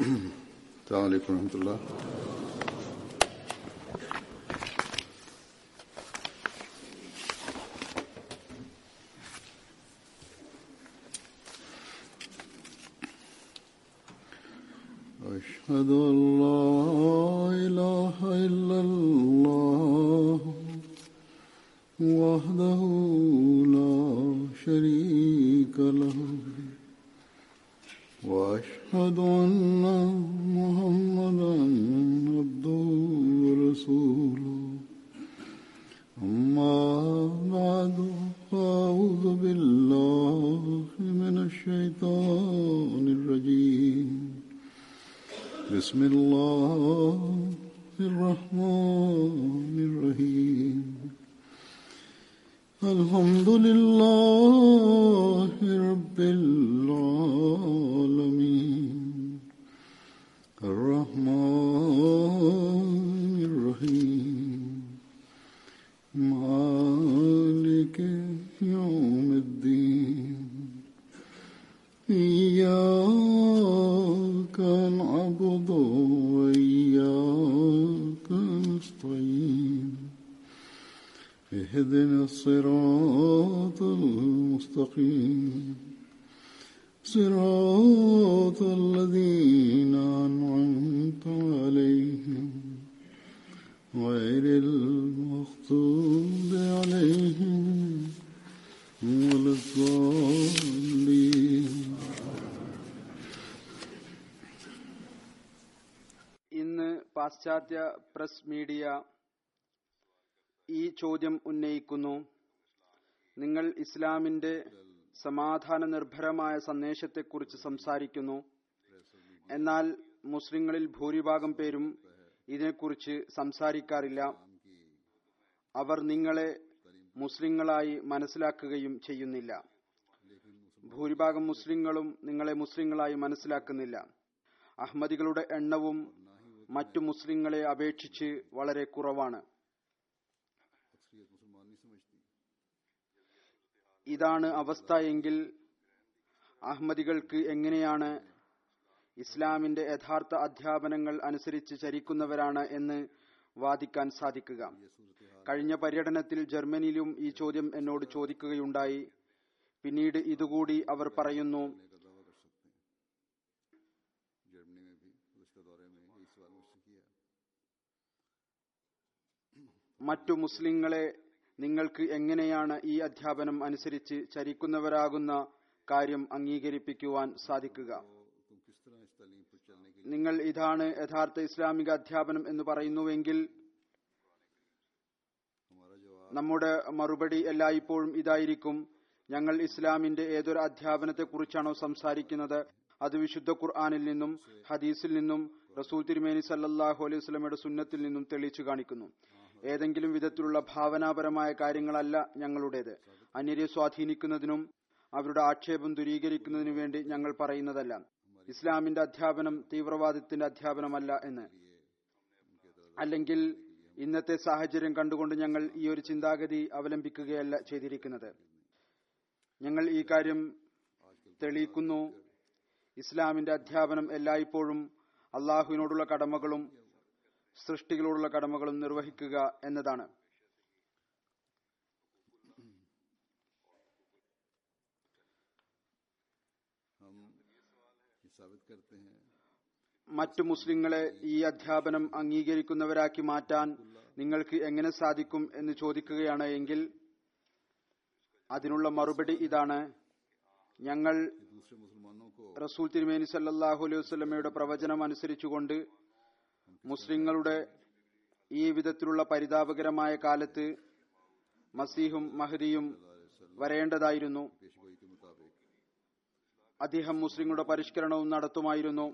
السلام عليكم ورحمة الله أشهد أن لا إله إلا الله وحده لا شريك له وأشهد أن محمدا عبده ورسوله أما بعد فأعوذ بالله من الشيطان الرجيم بسم الله الرحمن الرحيم الحمد لله رب العالمين الرحمن الرحيم مالك يوم الدين إياك نعبد وإياك نستعين اهدنا الصراط المستقيم صراط الذين أنعمت عليهم غير المغضوب عليهم ولا الضالين ഇന്ന് പാശ്ചാത്യ press media ഈ ചോദ്യം ഉന്നയിക്കുന്നു നിങ്ങൾ ഇസ്ലാമിന്റെ സമാധാന നിർഭരമായ സന്ദേശത്തെക്കുറിച്ച് സംസാരിക്കുന്നു എന്നാൽ മുസ്ലിങ്ങളിൽ ഭൂരിഭാഗം പേരും ഇതിനെക്കുറിച്ച് സംസാരിക്കാറില്ല അവർ നിങ്ങളെ മുസ്ലിങ്ങളായി മനസ്സിലാക്കുകയും ചെയ്യുന്നില്ല ഭൂരിഭാഗം മുസ്ലിങ്ങളും നിങ്ങളെ മുസ്ലിങ്ങളായി മനസ്സിലാക്കുന്നില്ല അഹമ്മദികളുടെ എണ്ണവും മറ്റു മുസ്ലിങ്ങളെ അപേക്ഷിച്ച് വളരെ കുറവാണ് ഇതാണ് അവസ്ഥ എങ്കിൽ അഹമ്മദികൾക്ക് എങ്ങനെയാണ് ഇസ്ലാമിന്റെ യഥാർത്ഥ അധ്യാപനങ്ങൾ അനുസരിച്ച് ചരിക്കുന്നവരാണ് എന്ന് വാദിക്കാൻ സാധിക്കുക കഴിഞ്ഞ പര്യടനത്തിൽ ജർമ്മനിയിലും ഈ ചോദ്യം എന്നോട് ചോദിക്കുകയുണ്ടായി പിന്നീട് ഇതുകൂടി അവർ പറയുന്നു മറ്റു മുസ്ലിങ്ങളെ നിങ്ങൾക്ക് എങ്ങനെയാണ് ഈ അധ്യാപനം അനുസരിച്ച് ചരിക്കുന്നവരാകുന്ന കാര്യം അംഗീകരിപ്പിക്കുവാൻ സാധിക്കുക നിങ്ങൾ ഇതാണ് യഥാർത്ഥ ഇസ്ലാമിക അധ്യാപനം എന്ന് പറയുന്നുവെങ്കിൽ നമ്മുടെ മറുപടി എല്ലായ്പ്പോഴും ഇതായിരിക്കും ഞങ്ങൾ ഇസ്ലാമിന്റെ ഏതൊരു അധ്യാപനത്തെക്കുറിച്ചാണോ സംസാരിക്കുന്നത് അത് വിശുദ്ധ ഖുർആാനിൽ നിന്നും ഹദീസിൽ നിന്നും റസൂൽ തിരുമേനി സല്ലാഹു അലൈഹി സ്വലമയുടെ സുന്നത്തിൽ നിന്നും തെളിയിച്ചു കാണിക്കുന്നു ഏതെങ്കിലും വിധത്തിലുള്ള ഭാവനാപരമായ കാര്യങ്ങളല്ല ഞങ്ങളുടേത് അന്യരെ സ്വാധീനിക്കുന്നതിനും അവരുടെ ആക്ഷേപം ദൂരീകരിക്കുന്നതിനു വേണ്ടി ഞങ്ങൾ പറയുന്നതല്ല ഇസ്ലാമിന്റെ അധ്യാപനം തീവ്രവാദത്തിന്റെ അധ്യാപനമല്ല എന്ന് അല്ലെങ്കിൽ ഇന്നത്തെ സാഹചര്യം കണ്ടുകൊണ്ട് ഞങ്ങൾ ഈ ഒരു ചിന്താഗതി അവലംബിക്കുകയല്ല ചെയ്തിരിക്കുന്നത് ഞങ്ങൾ ഈ കാര്യം തെളിയിക്കുന്നു ഇസ്ലാമിന്റെ അധ്യാപനം എല്ലായ്പ്പോഴും അള്ളാഹുവിനോടുള്ള കടമകളും സൃഷ്ടികളോടുള്ള കടമകളും നിർവഹിക്കുക എന്നതാണ് മറ്റു മുസ്ലിങ്ങളെ ഈ അധ്യാപനം അംഗീകരിക്കുന്നവരാക്കി മാറ്റാൻ നിങ്ങൾക്ക് എങ്ങനെ സാധിക്കും എന്ന് ചോദിക്കുകയാണ് എങ്കിൽ അതിനുള്ള മറുപടി ഇതാണ് ഞങ്ങൾ റസൂൽ തിരുമേനി സല്ലാഹു അലൈഹി വസ്ലമയുടെ പ്രവചനം അനുസരിച്ചുകൊണ്ട് മുസ്ലിങ്ങളുടെ ഈ വിധത്തിലുള്ള പരിതാപകരമായ കാലത്ത് മസീഹും മഹദിയും വരേണ്ടതായിരുന്നു അദ്ദേഹം മുസ്ലിങ്ങളുടെ പരിഷ്കരണവും നടത്തുമായിരുന്നു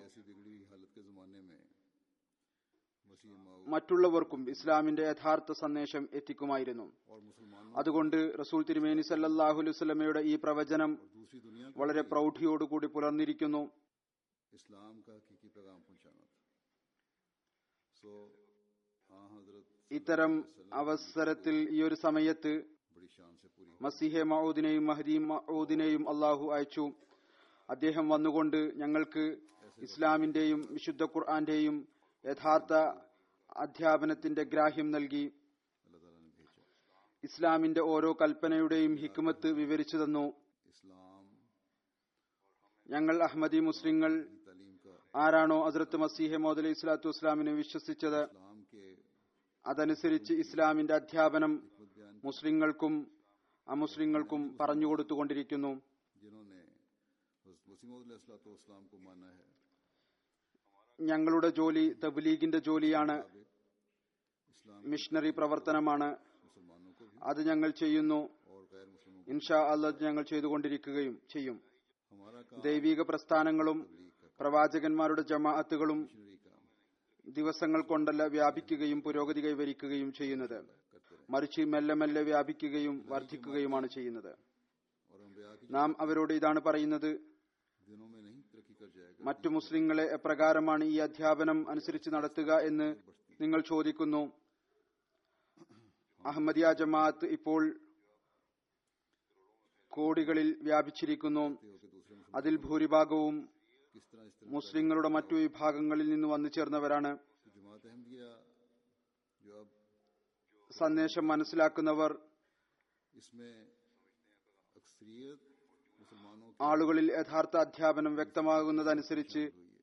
മറ്റുള്ളവർക്കും ഇസ്ലാമിന്റെ യഥാർത്ഥ സന്ദേശം എത്തിക്കുമായിരുന്നു അതുകൊണ്ട് റസൂൽ തിരുമേനി സല്ലാഹു അലൈവല്ലമയുടെ ഈ പ്രവചനം വളരെ പ്രൗഢിയോടുകൂടി പുലർന്നിരിക്കുന്നു इस्लाम का हकीकी पैगाम पहुंचाना था सो हाँ हजरत ഇത്തരം അവസരത്തിൽ ഈ ഒരു സമയത്ത് बड़ी शान से पूरी മസിഹെ മഊദിനെയും മഹദി മഊദിനെയും അള്ളാഹു അയച്ചു അദ്ദേഹം വന്നുകൊണ്ട് ഞങ്ങൾക്ക് ഇസ്ലാമിന്റെയും വിശുദ്ധ ഖുർആന്റെയും യഥാർത്ഥ അധ്യാപനത്തിന്റെ ഗ്രാഹ്യം നൽകി अल्लाह ताला ने भेजा ഇസ്ലാമിന്റെ ഓരോ കൽപ്പനയുടെയും ഹിക്മത്ത് വിവരിച്ചു തന്നു इस्लाम ഞങ്ങൾ അഹമ്മദി മുസ്ലിങ്ങൾ की तालीम का ആരാണോ ഹസ്രത്ത് മസീഹെ മോദ് അലൈഹി സ്വലാത്തു വസ്സലാമിനെ വിശ്വസിച്ചത് इस्लाम के അതനുസരിച്ച് ഇസ്ലാമിന്റെ അധ്യാപനം खुद बयान മുസ്ലിങ്ങൾക്കും അമുസ്ലിങ്ങൾക്കും പറഞ്ഞുകൊടുത്തുകൊണ്ടിരിക്കുന്നു जिन्होंने हज़रत वसीम इस्लाम को माना है ഞങ്ങളുടെ ജോലി തബ്ലീഗിന്റെ ജോലിയാണ് इस्लाम മിഷണറി പ്രവർത്തനമാണ് मुसलमानों को भी അത് ഞങ്ങൾ ചെയ്യുന്നു और गैर मुस्लिमों को ഇൻഷാ അല്ലാഹ് ഞങ്ങൾ ചെയ്തുകൊണ്ടിരിക്കുകയും ചെയ്യും हमारा काम ദൈവിക പ്രസ്ഥാനങ്ങളും പ്രവാചകന്മാരുടെ ജമാഅത്തുകളും मिशनरी काम ദിവസങ്ങൾ കൊണ്ടല്ല വ്യാപിക്കുകയും പുരോഗതി കൈവരിക്കുകയും ചെയ്യുന്നത് മറിച്ച് മെല്ലെ മെല്ലെ വ്യാപിക്കുകയും വർദ്ധിക്കുകയുമാണ് ചെയ്യുന്നത് और हम बया की നാം അവരോട് ഇതാണ് പറയുന്നത് दिनों में नहीं तरक्की कर जाएगा മറ്റു മുസ്ലിങ്ങളെ എപ്രകാരമാണ് ഈ അധ്യാപനം അനുസരിച്ച് നടത്തുക എന്ന് നിങ്ങൾ ചോദിക്കുന്നു അഹമ്മദിയ ജമാഅത്ത് ഇപ്പോൾ കോടികളിൽ വ്യാപിച്ചിരിക്കുന്നു हो कि दूसरे मुसलमान അതിൽ ഭൂരിഭാഗവും किस तरह इस तरह മുസ്ലിങ്ങളുടെ മറ്റു വിഭാഗങ്ങളിൽ നിന്ന് വന്നു ചേർന്നവരാണ് की जमात अहमदिया जो अब സന്ദേശം മനസ്സിലാക്കുന്നവർ इसमें अक्सरियत मुसलमानों की ആളുകളിൽ യഥാർത്ഥ അധ്യാപനം വ്യക്തമാകുന്നതനുസരിച്ച് हुई है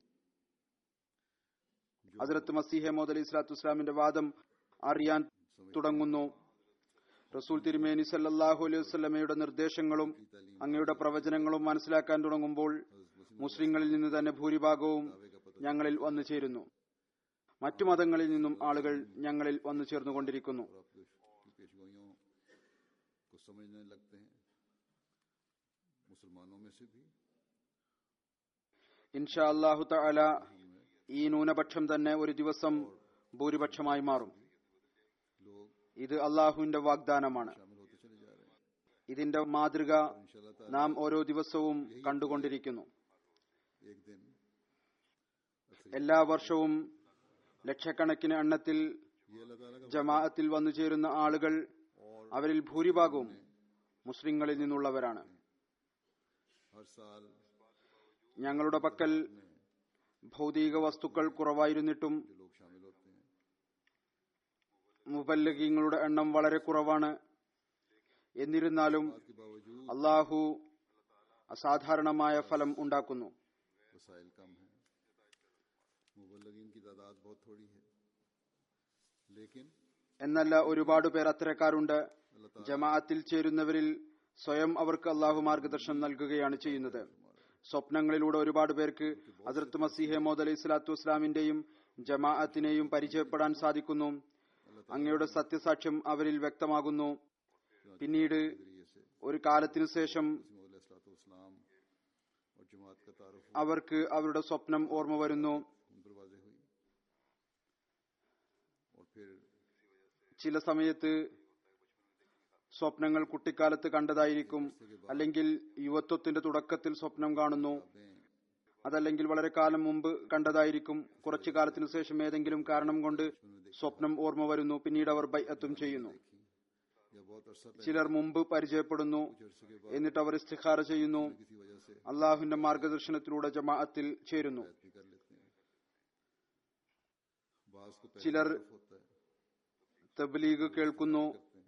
ഹസരത്ത് മസീഹെ മോദ് അലി സ്വലാത്തു വസ്സലാമിന്റെ വാദം അറിയാൻ തുടങ്ങുന്നു റസൂൽ തിരുമേനി സല്ലല്ലാഹു അലൈഹി വസല്ലമയുടെ നിർദ്ദേശങ്ങളും അങ്ങയുടെ പ്രവചനങ്ങളും മനസ്സിലാക്കാൻ തുടങ്ങുമ്പോൾ മുസ്ലിങ്ങളിൽ നിന്ന് തന്നെ ഭൂരിഭാഗവും ഞങ്ങളിൽ വന്നു ചേരുന്നു മറ്റു മതങ്ങളിൽ നിന്നും ആളുകൾ ഞങ്ങളിൽ വന്നു ചേർന്നുകൊണ്ടിരിക്കുന്നു और आपकी पेशगोइयों को समझने लगते हैं मुसलमानों में से भी ഇൻഷാ അല്ലാഹു തആല ഈ ന്യൂനപക്ഷം തന്നെ ഒരു ദിവസം ഭൂരിപക്ഷമായി മാറും लोग ഇത് അള്ളാഹുവിന്റെ വാഗ്ദാനമാണ് शामिल होते चले जा रहे हैं ഇതിന്റെ മാതൃക इंशाल्लाह ताला നാം ഓരോ ദിവസവും കണ്ടുകൊണ്ടിരിക്കുന്നു एक दिन എല്ലാ വർഷവും ലക്ഷക്കണക്കിന് എണ്ണത്തിൽ ये अल्लाह ताला का ജമാഅത്തിൽ വന്നു ചേരുന്ന ആളുകൾ അവരിൽ ഭൂരിഭാഗവും മുസ്ലിങ്ങളിൽ നിന്നുള്ളവരാണ് हर साल ഞങ്ങളുടെ പക്കൽ ഭൗതിക വസ്തുക്കൾ കുറവായിരുന്നിട്ടും जो लोग शामिल होते हैं മുബല്ലകീങ്ങളുടെ എണ്ണം വളരെ കുറവാണ് എന്നിരുന്നാലും इसके बावजूद അള്ളാഹു അസാധാരണമായ ഫലം ഉണ്ടാക്കുന്നു वसाइल कम है मुबल्लिगीन की तादाद बहुत थोड़ी है लेकिन എന്നല്ല ഒരുപാട് പേർ അത്തരക്കാരുണ്ട് ജമാഅത്തിൽ ചേരുന്നവരിൽ സ്വയം അവർക്ക് അള്ളാഹു മാർഗദർശനം നൽകുകയാണ് ചെയ്യുന്നത് സ്വപ്നങ്ങളിലൂടെ ഒരുപാട് പേർക്ക് ഹസരത്ത് മസീഹെ മോദ് അലൈഹി സ്വലാത്തു വസ്സലാമിന്റെയും ജമാഅത്തിനെയും പരിചയപ്പെടാൻ സാധിക്കുന്നു അങ്ങയുടെ സത്യസാക്ഷ്യം അവരിൽ വ്യക്തമാകുന്നു പിന്നീട് नजरिए से ഒരു കാലത്തിനു ശേഷം इस्लाम और जमात का तारुफ അവർക്ക് അവരുടെ സ്വപ്നം ഓർമ്മ വരുന്നു उन पर वाजे हुई और फिर ചില സമയത്ത് സ്വപ്നങ്ങൾ കുട്ടിക്കാലത്ത് കണ്ടതായിരിക്കും അല്ലെങ്കിൽ യുവത്വത്തിന്റെ തുടക്കത്തിൽ സ്വപ്നം കാണുന്നു അതല്ലെങ്കിൽ വളരെ കാലം മുമ്പ് കണ്ടതായിരിക്കും കുറച്ചു കാലത്തിനു ശേഷം ഏതെങ്കിലും കാരണം കൊണ്ട് സ്വപ്നം ഓർമ്മ വരുന്നു പിന്നീട് അവർ ബൈഅത്തും ചെയ്യുന്നു या बहुत अरसा पहले ചിലർ മുമ്പ് പരിചയപ്പെടുന്നു अरसे के बाद എന്നിട്ട് അവർ ഇസ്തിഖാര ചെയ്യുന്നു किसी वजह से അള്ളാഹുവിന്റെ മാർഗദർശനത്തിലൂടെ जमाഅത്തിൽ ചേരുന്നു भी कर लेते हैं बाज को पहले ചിലർ तारुफ होता है തബ്ലീഗ് കേൾക്കുന്നു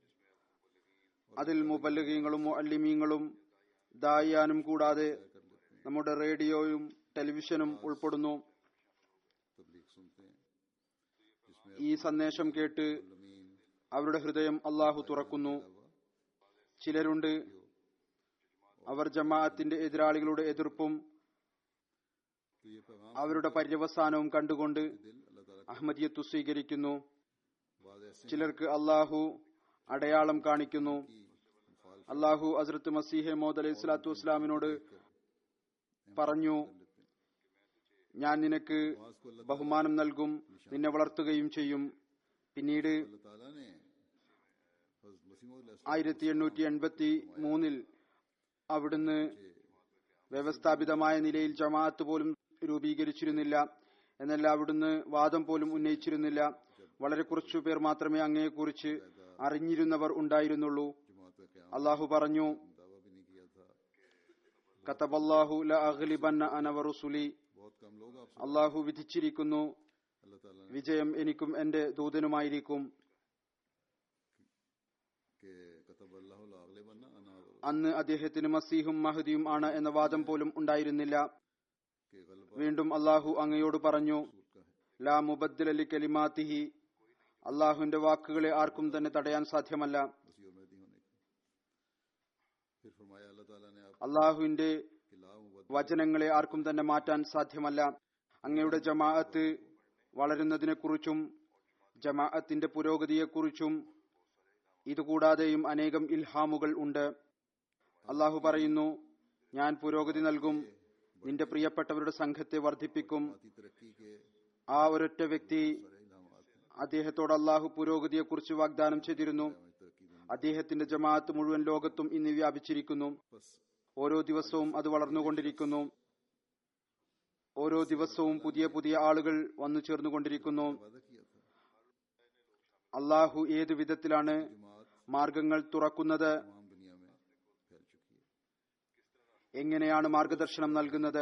അതിൽ മുബല്ലകീങ്ങളും മുഅല്ലിമീങ്ങളും ദായാനും കൂടാതെ നമ്മുടെ റേഡിയോയും ടെലിവിഷനും ഉൾപ്പെടുന്നു तबलीग सुनते हैं जिसमें ഈ സന്ദേശം കേട്ട് अमीन അവരുടെ ഹൃദയം അള്ളാഹു തുറക്കുന്നു ചിലരുണ്ട് അവർ ജമാഅത്തിന്റെ എതിരാളികളുടെ എതിർപ്പും तो ये पैगाम അവരുടെ പര്യവസാനവും കണ്ടുകൊണ്ട് दिल अल्लाह ताला അഹമ്മദിയത്തു സ്വീകരിക്കുന്നു बाद ऐसे ചിലർക്ക് അള്ളാഹു അടയാളം കാണിക്കുന്നു की मुखाल അള്ളാഹു ഹസ്രത്ത് മസീഹെ മോദ് അലൈഹി സ്വലാത്തു വസ്സലാമിനോട് പറഞ്ഞു ഞാൻ നിനക്ക് ബഹുമാനം നൽകും നിന്നെ വളർത്തുകയും ചെയ്യും പിന്നീട് अल्लाह ताला ने हज़रत मसीह मौद ആയിരത്തി എണ്ണൂറ്റി എൺപത്തി മൂന്നിൽ അവിടുന്ന് വ്യവസ്ഥാപിതമായ നിലയിൽ ജമാഅത്ത് പോലും രൂപീകരിച്ചിരുന്നില്ല എന്നല്ല അവിടുന്ന് വാദം പോലും ഉന്നയിച്ചിരുന്നില്ല വളരെ കുറച്ചു പേർ മാത്രമേ അങ്ങയെക്കുറിച്ച് അറിഞ്ഞിരുന്നവർ ഉണ്ടായിരുന്നുള്ളൂ जमात का क्या അള്ളാഹു പറഞ്ഞു दावा भी नहीं किया था കത്തബല്ലാഹു ല അഗ്ലിബന്ന അനവറുസുലി बहुत कम लोग आपसे അള്ളാഹു വിധിച്ചിരിക്കുന്നു अल्लाह ताला ने വിജയം എനിക്കും എന്റെ ദൂതനുമായിരിക്കും के कतब अल्लाह अगले बनना अना അന്ന് അദ്ദേഹത്തിന് മസീഹും മഹദിയും ആണ് എന്ന വാദം പോലും ഉണ്ടായിരുന്നില്ല के गलबा വീണ്ടും അള്ളാഹു അങ്ങയോട് പറഞ്ഞു सूट का है ലാ മുബദ്ദിൽ അലി കലിമാത്തിഹി അള്ളാഹുവിന്റെ വാക്കുകളെ ആർക്കും തന്നെ തടയാൻ സാധ്യമല്ല उसी और मेहदी होने की फिर फरमाया अल्लाह ताला ने आप അള്ളാഹുവിന്റെ कि ला मुबद्दल വചനങ്ങളെ ആർക്കും തന്നെ മാറ്റാൻ സാധ്യമല്ല അങ്ങയുടെ ജമാഅത്ത് വളരുന്നതിനെക്കുറിച്ചും ജമാഅത്തിന്റെ പുരോഗതിയെക്കുറിച്ചും ഇതുകൂടാതെയും അനേകം ഇൽഹാമുകൾ ഉണ്ട് അള്ളാഹു പറയുന്നു ഞാൻ പുരോഗതി നൽകും നിന്റെ പ്രിയപ്പെട്ടവരുടെ സംഘത്തെ വർദ്ധിപ്പിക്കും आती तरक्की के ആ ഒരൊറ്റ വ്യക്തി सारे इल्हामात हैं അദ്ദേഹത്തോട് അള്ളാഹു പുരോഗതിയെക്കുറിച്ച് വാഗ്ദാനം ചെയ്തിരുന്നു हमें तरक्की देंगे അദ്ദേഹത്തിന്റെ ജമാഅത്ത് മുഴുവൻ ലോകത്തും ഇന്ന് വ്യാപിച്ചിരിക്കുന്നു बस ഓരോ ദിവസവും അത് വളർന്നുകൊണ്ടിരിക്കുന്നു ഓരോ ദിവസവും പുതിയ പുതിയ ആളുകൾ വന്നു ചേർന്നുകൊണ്ടിരിക്കുന്നു वादा किया था അള്ളാഹു ഏതു വിധത്തിലാണ് जमात മാർഗങ്ങൾ തുറക്കുന്നത് तमाम दुनिया में फैल चुकी है എങ്ങനെയാണ് മാർഗദർശനം നൽകുന്നത്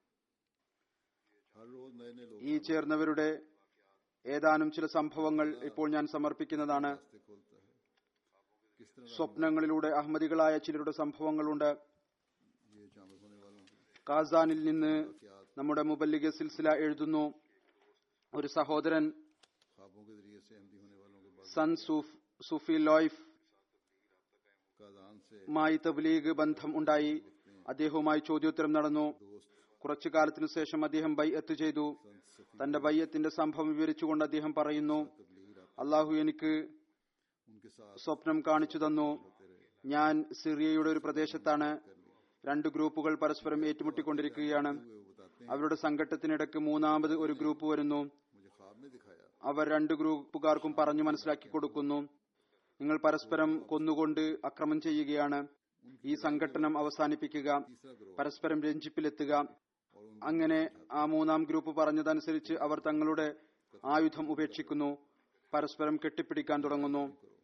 हर रोज नए नए लोग ഈ ചേർന്നവരുടെ ഏതാനും ചില സംഭവങ്ങൾ ഇപ്പോൾ ഞാൻ സമർപ്പിക്കുന്നതാണ് रास्ते खोलता है किस तरह സ്വപ്നങ്ങളിലൂടെ അഹമ്മദികളായ ചിലരുടെ സംഭവങ്ങളുണ്ട് ये शामिल होने वालों की കാസാനിൽ നിന്ന് क्या നമ്മുടെ മുബല്ലിഗ സിൽസില എഴുതുന്നു ഒരു സഹോദരൻ ख्वाबों के जरिए से अहमदी होने वालों के बाद സൻ സൂഫ് സൂഫി ലോയ്ഫ് काजान से മായി തബ്ലീഗ് ബന്ധം ഉണ്ടായി അദ്ദേഹവുമായി ചോദ്യോത്തരം നടന്നു दोस्त കുറച്ചു കാലത്തിനു ശേഷം അദ്ദേഹം ബൈഅത്ത് ചെയ്തു संत सफी തന്റെ ബയ്യത്തിന്റെ സംഭവം വിവരിച്ചുകൊണ്ട് അദ്ദേഹം പറയുന്നു तबलीग रहा അള്ളാഹു എനിക്ക് उनके साथ സ്വപ്നം കാണിച്ചു തന്നു होते रहे ഞാൻ സിറിയയുടെ ഒരു പ്രദേശത്താണ് രണ്ട് ഗ്രൂപ്പുകൾ പരസ്പരം ഏറ്റുമുട്ടിക്കൊണ്ടിരിക്കുകയാണ് हुए वो बताते हैं അവരുടെ സംഘട്ടത്തിനിടയ്ക്ക് മൂന്നാമത് ഒരു ഗ്രൂപ്പ് വരുന്നു मुझे ख्वाब में दिखाया അവർ രണ്ട് ഗ്രൂപ്പുകാർക്കും പറഞ്ഞു മനസ്സിലാക്കി കൊടുക്കുന്നു നിങ്ങൾ പരസ്പരം കൊന്നുകൊണ്ട് അക്രമം ചെയ്യുകയാണ് ഈ സംഘട്ടനം അവസാനിപ്പിക്കുക तीसरा ग्रोह പരസ്പരം രഞ്ജിപ്പിലെത്തുക और उन അങ്ങനെ ആ മൂന്നാം ഗ്രൂപ്പ് പറഞ്ഞതനുസരിച്ച് അവർ തങ്ങളുടെ ആയുധം ഉപേക്ഷിക്കുന്നു പരസ്പരം കെട്ടിപ്പിടിക്കാൻ തുടങ്ങുന്നു करो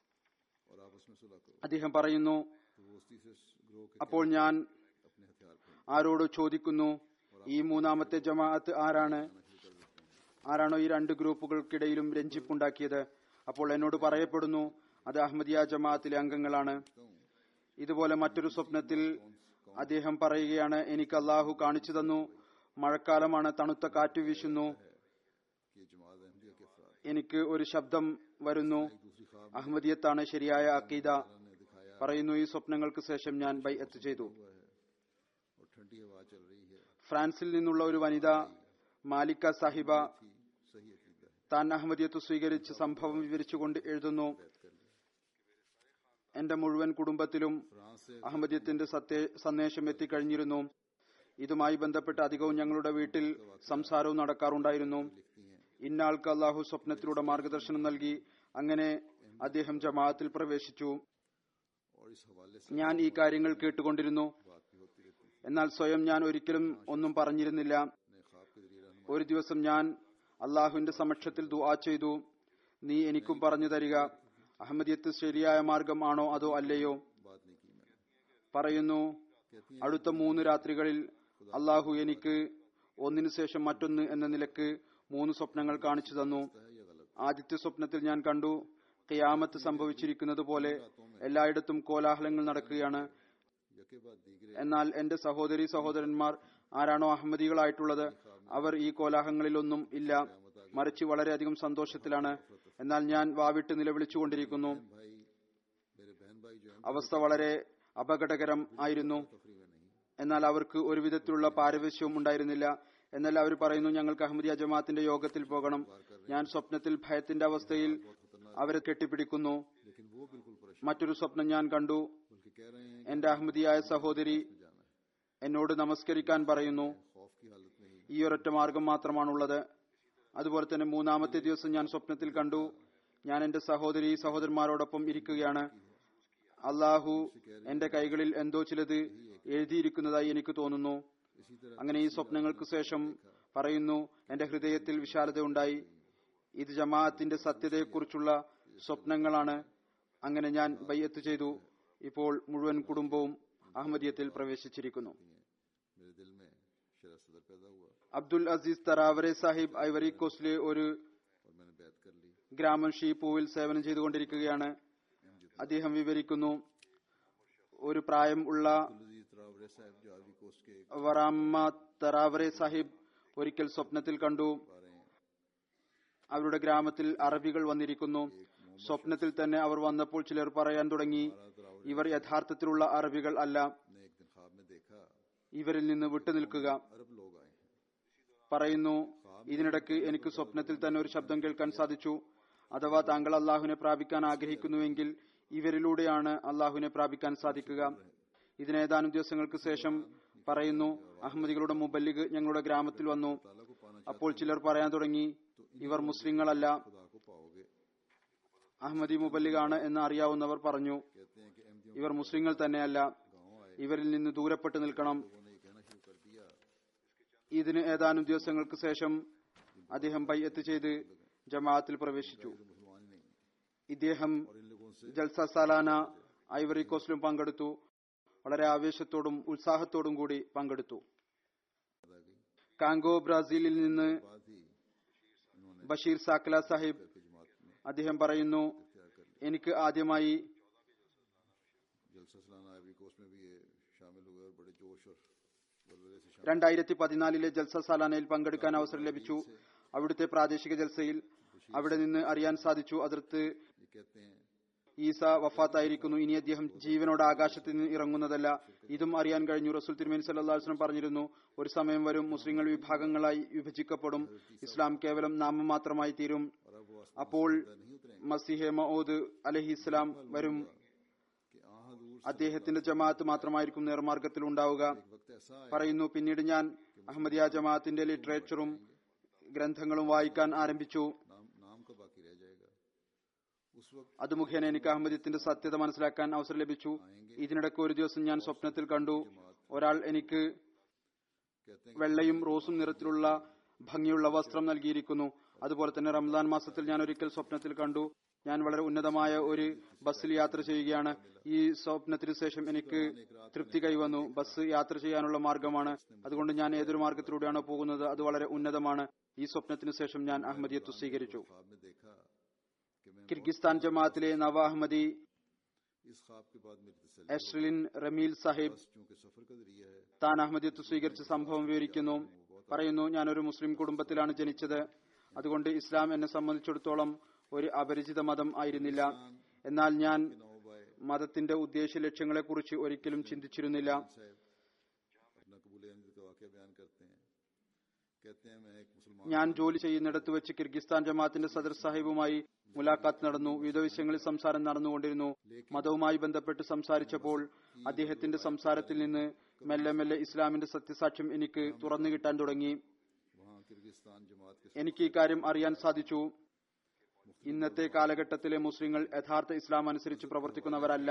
और आप उसमें सुलह करो അദ്ദേഹം പറയുന്നു तो वो उस तीसरे ग्रोह के അപ്പോൾ ഞാൻ अपने हथियार फेंक ആരോട് ചോദിക്കുന്നു ഈ മൂന്നാമത്തെ ജമാഅത്ത് ആരാണ് ആരാണോ ഈ രണ്ട് ഗ്രൂപ്പുകൾക്കിടയിലും രഞ്ജിപ്പുണ്ടാക്കിയത് അപ്പോൾ എന്നോട് പറയപ്പെടുന്നു അത് അഹമ്മദിയ ജമാഅത്തിലെ അംഗങ്ങളാണ് ഇതുപോലെ മറ്റൊരു സ്വപ്നത്തിൽ അദ്ദേഹം പറയുകയാണ് എനിക്ക് അള്ളാഹു കാണിച്ചു തന്നു മഴക്കാലമാണ് തണുത്ത കാറ്റ് വീശുന്നു कि ये जमात अहमदिया के अफराद എനിക്ക് ഒരു ശബ്ദം വരുന്നു दूसरी ख्वाब അഹമ്മദിയത്താണ് ശരിയായ അക്കീദ ने दिखाया പറയുന്നു ഈ സ്വപ്നങ്ങൾക്ക് ശേഷം ഞാൻ ബൈഅത്ത് ചെയ്തു हुआ है और ठंडी हवा चल रही है ഫ്രാൻസിൽ നിന്നുള്ള ഒരു വനിത മാലിക്ക സാഹിബ थी सही अकीदा है താൻ അഹമ്മദിയത്ത് സ്വീകരിച്ച് സംഭവം വിവരിച്ചുകൊണ്ട് എഴുതുന്നു बैत कर लिया എന്റെ മുഴുവൻ കുടുംബത്തിലും फ्रांस से അഹമ്മദിയത്തിന്റെ സത്യ സന്ദേശം എത്തിക്കഴിഞ്ഞിരുന്നു ഇതുമായി ബന്ധപ്പെട്ട് അധികവും ഞങ്ങളുടെ വീട്ടിൽ സംസാരവും നടക്കാറുണ്ടായിരുന്നു लिखती हैं ഇന്ന ആൾക്ക് അള്ളാഹു സ്വപ്നത്തിലൂടെ മാർഗദർശനം നൽകി അങ്ങനെ അദ്ദേഹം ജമാഅത്തിൽ പ്രവേശിച്ചു और इस हवाले से ഞാൻ ഈ കാര്യങ്ങൾ കേട്ടുകൊണ്ടിരുന്നു बात भी होती रहती है എന്നാൽ സ്വയം ഞാൻ ഒരിക്കലും ഒന്നും പറഞ്ഞിരുന്നില്ല नए ख्वाब के जरिए रहनुमा ഒരു ദിവസം ഞാൻ അള്ളാഹുവിന്റെ സമക്ഷത്തിൽ ദുആ ചെയ്തു നീ എനിക്കും പറഞ്ഞു തരിക അഹമ്മദിയത്ത് ശരിയായ മാർഗം ആണോ അതോ അല്ലയോ बात नहीं की मैंने പറയുന്നു कहती അടുത്ത മൂന്ന് രാത്രികളിൽ അള്ളാഹു എനിക്ക് ഒന്നിനു ശേഷം മറ്റൊന്ന് എന്ന നിലക്ക് മൂന്ന് സ്വപ്നങ്ങൾ കാണിച്ചു തന്നു है या गलत ആദ്യത്തെ സ്വപ്നത്തിൽ ഞാൻ കണ്ടു ഖിയാമത്ത് സംഭവിച്ചിരിക്കുന്നത് പോലെ എല്ലായിടത്തും കോലാഹലങ്ങൾ നടക്കുകയാണ് यके बाद दीगरे എന്നാൽ എന്റെ സഹോദരി സഹോദരന്മാർ ആരാണോ അഹമ്മദികളായിട്ടുള്ളത് അവർ ഈ കോലാഹലങ്ങളിലൊന്നും ഇല്ല മറിച്ച് വളരെയധികം സന്തോഷത്തിലാണ് എന്നാൽ ഞാൻ വാവിട്ട് നിലവിളിച്ചുകൊണ്ടിരിക്കുന്നു भाई मेरे बहन भाई जो हैं അവസ്ഥ വളരെ അപകടകരം ആയിരുന്നു तफरी में नहीं എന്നാൽ അവർക്ക് ഒരു വിധത്തിലുള്ള പാരവശ്യവും ഉണ്ടായിരുന്നില്ല എന്നാൽ അവർ പറയുന്നു ഞങ്ങൾക്ക് അഹമ്മദിയ ജമാഅത്തിന്റെ യോഗത്തിൽ പോകണം ഞാൻ സ്വപ്നത്തിൽ ഭയത്തിന്റെ അവസ്ഥയിൽ അവരെ കെട്ടിപ്പിടിക്കുന്നു लेकिन वो बिल्कुल परेशान മറ്റൊരു സ്വപ്നം ഞാൻ കണ്ടു बल्कि कह रहे हैं എന്റെ അഹമ്മദിയായ സഹോദരി कि जाना है എന്നോട് നമസ്കരിക്കാൻ പറയുന്നു खौफ की हालत में ही ഈ ഒരൊറ്റ മാർഗം മാത്രമാണുള്ളത് അതുപോലെ തന്നെ മൂന്നാമത്തെ ദിവസം ഞാൻ സ്വപ്നത്തിൽ കണ്ടു ഞാൻ എന്റെ സഹോദരി സഹോദരന്മാരോടൊപ്പം ഇരിക്കുകയാണ് അള്ളാഹു എന്റെ കൈകളിൽ എന്തോ ചിലത് എഴുതിയിരിക്കുന്നതായി എനിക്ക് തോന്നുന്നു इसी तरह അങ്ങനെ ഈ സ്വപ്നങ്ങൾക്ക് ശേഷം പറയുന്നു എന്റെ ഹൃദയത്തിൽ വിശാലത ഉണ്ടായി ഇത് ജമാഅത്തിന്റെ സത്യതയെക്കുറിച്ചുള്ള സ്വപ്നങ്ങളാണ് അങ്ങനെ ഞാൻ ബയ്യത്ത് ചെയ്തു ഇപ്പോൾ മുഴുവൻ കുടുംബവും അഹമ്മദിയത്തിൽ പ്രവേശിച്ചിരിക്കുന്നു मेरे दिल में शरा सदर पैदा हुआ Abdul Aziz Traore Sahib Ivory കോസ്റ്റിലെ ഒരു और मैंने बैत कर ली ഗ്രാമം ഷീപൂവിൽ സേവനം ചെയ്തുകൊണ്ടിരിക്കുകയാണ് അദ്ദേഹം വിവരിക്കുന്നു ഒരു പ്രായം ഉള്ള अब्दुल तरावरे साहब जो आर्मी कोस्ट के एक വറാമ്മ തറാവറെ സാഹിബ് ഒരിക്കൽ സ്വപ്നത്തിൽ കണ്ടു पा रहे हैं അവരുടെ ഗ്രാമത്തിൽ അറബികൾ വന്നിരിക്കുന്നു സ്വപ്നത്തിൽ തന്നെ അവർ വന്നപ്പോൾ ചിലർ പറയാൻ തുടങ്ങി ഇവർ യഥാർത്ഥത്തിലുള്ള അറബികൾ അല്ല ने एक दिन ख्वाब में देखा ഇവരിൽ നിന്ന് വിട്ടുനിൽക്കുക अरब लोग आए हैं പറയുന്നു ഇതിനിടയ്ക്ക് എനിക്ക് സ്വപ്നത്തിൽ തന്നെ ഒരു ശബ്ദം കേൾക്കാൻ സാധിച്ചു അഥവാ താങ്കൾ അള്ളാഹുവിനെ പ്രാപിക്കാൻ ആഗ്രഹിക്കുന്നുവെങ്കിൽ ഇവരിലൂടെയാണ് അള്ളാഹുവിനെ പ്രാപിക്കാൻ സാധിക്കുക ഇതിനേതാനും ദിവസങ്ങൾക്ക് ശേഷം പറയുന്നു അഹമ്മദികളുടെ മുബല്ലിഗ് ഞങ്ങളുടെ ഗ്രാമത്തിൽ വന്നു ताला को पाना അപ്പോൾ ചിലർ പറയാൻ തുടങ്ങി ഇവർ മുസ്ലിങ്ങളല്ല खुदा को पाओगे അഹമ്മദി മുബല്ലിഗാണ് എന്ന് അറിയാവുന്നവർ പറഞ്ഞു कहते हैं कि अहमदियों ഇവർ മുസ്ലിങ്ങൾ തന്നെയല്ല गाँव आए ഇവരിൽ നിന്ന് ദൂരപ്പെട്ട് നിൽക്കണം लोगों ने ये कहना शुरू कर दिया ഇതിന് ഏതാനും ദിവസങ്ങൾക്ക് ശേഷം അദ്ദേഹം ബയ്യത്ത് ചെയ്ത് ജമാഅത്തിൽ പ്രവേശിച്ചു तो मुसलमान ही नहीं ഇദ്ദേഹം और इन लोगों से ജൽസ സാലാന ഐവറി കോസ്റ്റിലും പങ്കെടുത്തു വളരെ ആവേശത്തോടും ഉത്സാഹത്തോടും കൂടി പങ്കെടുത്തു आ गई കാങ്കോ ബ്രാസീലിൽ നിന്ന് बाद ही इन्होंने ബഷീർ സാക്കല സാഹിബ് के जमात में അദ്ദേഹം പറയുന്നു इख्तियार कर लिया എനിക്ക് ആദ്യമായി जलसा सलाना आइवरी कोस्ट में भी ये शामिल हुए और बड़े जोश और वलवले से शामिल രണ്ടായിരത്തി പതിനാലിലെ ജൽസ സാലാനയിൽ പങ്കെടുക്കാൻ അവസരം ലഭിച്ചു അവിടുത്തെ പ്രാദേശിക ജൽസയിൽ അവിടെ നിന്ന് അറിയാൻ സാധിച്ചു അതിർത്ത് ये कहते हैं ഈസ വഫാത്തായിരിക്കുന്നു ഇനി അദ്ദേഹം ജീവനോട് ആകാശത്തിൽ നിന്ന് ഇറങ്ങുന്നതല്ല ഇതും അറിയാൻ കഴിഞ്ഞു റസൂൽ തിരുമേനി സല്ലല്ലാഹു അലൈഹി വസല്ലം പറഞ്ഞിരുന്നു ഒരു സമയം വരും മുസ്ലിങ്ങൾ വിഭാഗങ്ങളായി വിഭജിക്കപ്പെടും ഇസ്ലാം കേവലം നാമം മാത്രമായി തീരും और अब वो അപ്പോൾ आसमान नहीं उतरेंगे മസിഹെ മൗദ് അലഹി ഇസ്ലാം വരും कि आ हजूर അദ്ദേഹത്തിന്റെ ജമാഅത്ത് മാത്രമായിരിക്കും നേർമാർഗത്തിൽ ഉണ്ടാവുക एक वक्त ऐसा आए പറയുന്നു പിന്നീട് ഞാൻ അഹമ്മദിയ ജമാഅത്തിന്റെ ലിറ്ററേച്ചറും ഗ്രന്ഥങ്ങളും വായിക്കാൻ ആരംഭിച്ചു नाम नाम का बाकी रह जाएगा उस वक्त അത് മുഖേന എനിക്ക് അഹമ്മദിയത്തിന്റെ സത്യത മനസ്സിലാക്കാൻ അവസരം ലഭിച്ചു ഇതിനിടയ്ക്ക് ഒരു ദിവസം ഞാൻ സ്വപ്നത്തിൽ കണ്ടു ഒരാൾ എനിക്ക് कहते हैं വെള്ളയും റോസും നിറത്തിലുള്ള ഭംഗിയുള്ള വസ്ത്രം നൽകിയിരിക്കുന്നു അതുപോലെ തന്നെ റംസാൻ മാസത്തിൽ ഞാൻ ഒരിക്കൽ സ്വപ്നത്തിൽ കണ്ടു ഞാൻ വളരെ ഉന്നതമായ ഒരു ബസ്സിൽ യാത്ര ചെയ്യുകയാണ് ഈ സ്വപ്നത്തിന് ശേഷം എനിക്ക് തൃപ്തി കൈവന്നു ബസ് യാത്ര ചെയ്യാനുള്ള മാർഗമാണ് അതുകൊണ്ട് ഞാൻ ഏതൊരു മാർഗത്തിലൂടെയാണോ പോകുന്നത് അത് വളരെ ഉന്നതമാണ് ഈ സ്വപ്നത്തിന് ശേഷം ഞാൻ അഹമ്മദിയത്ത് സ്വീകരിച്ചു ख्वाब में देखा कि मैं കിർഗിസ്ഥാൻ ജമാഅത്തിലെ നവ അഹമ്മദി इस ख्वाब के बाद मेरी तसल्ली എഷ്ലിൻ റമീൽ സാഹിബ് बस चूंकि सफर का जरिया है താൻ അഹമ്മദിയത്ത് സ്വീകരിച്ച സംഭവം വിവരിക്കുന്നു പറയുന്നു ഞാനൊരു മുസ്ലിം കുടുംബത്തിലാണ് ജനിച്ചത് അതുകൊണ്ട് ഇസ്ലാം എന്നെ സംബന്ധിച്ചിടത്തോളം ഒരു അപരിചിത മതം ആയിരുന്നില്ല എന്നാൽ ഞാൻ नौ बाय മതത്തിന്റെ ഉദ്ദേശ ലക്ഷ്യങ്ങളെക്കുറിച്ച് ഒരിക്കലും ചിന്തിച്ചിരുന്നില്ല साहब अपना कबूल अहमद का वाक्य बयान करते हैं कहते हैं मैं एक मुसलमान ഞാൻ ജോലി ചെയ്യുന്നിടത്ത് വെച്ച് കിർഗിസ്ഥാൻ ജമാഅത്തിന്റെ സദർ സാഹിബുമായി മുലാഖാത്ത് നടന്നു വിവിധ വിഷയങ്ങളിൽ സംസാരം നടന്നുകൊണ്ടിരുന്നു മതവുമായി ബന്ധപ്പെട്ട് സംസാരിച്ചപ്പോൾ അദ്ദേഹത്തിന്റെ സംസാരത്തിൽ നിന്ന് മെല്ലെ മെല്ലെ ഇസ്ലാമിന്റെ സത്യസാക്ഷ്യം എനിക്ക് തുറന്നു കിട്ടാൻ തുടങ്ങി वहाँ किर्गिस्तान जमात के എനിക്ക് ഈ കാര്യം അറിയാൻ സാധിച്ചു ഇന്നത്തെ കാലഘട്ടത്തിലെ മുസ്ലിങ്ങൾ യഥാർത്ഥ ഇസ്ലാം അനുസരിച്ച് പ്രവർത്തിക്കുന്നവരല്ല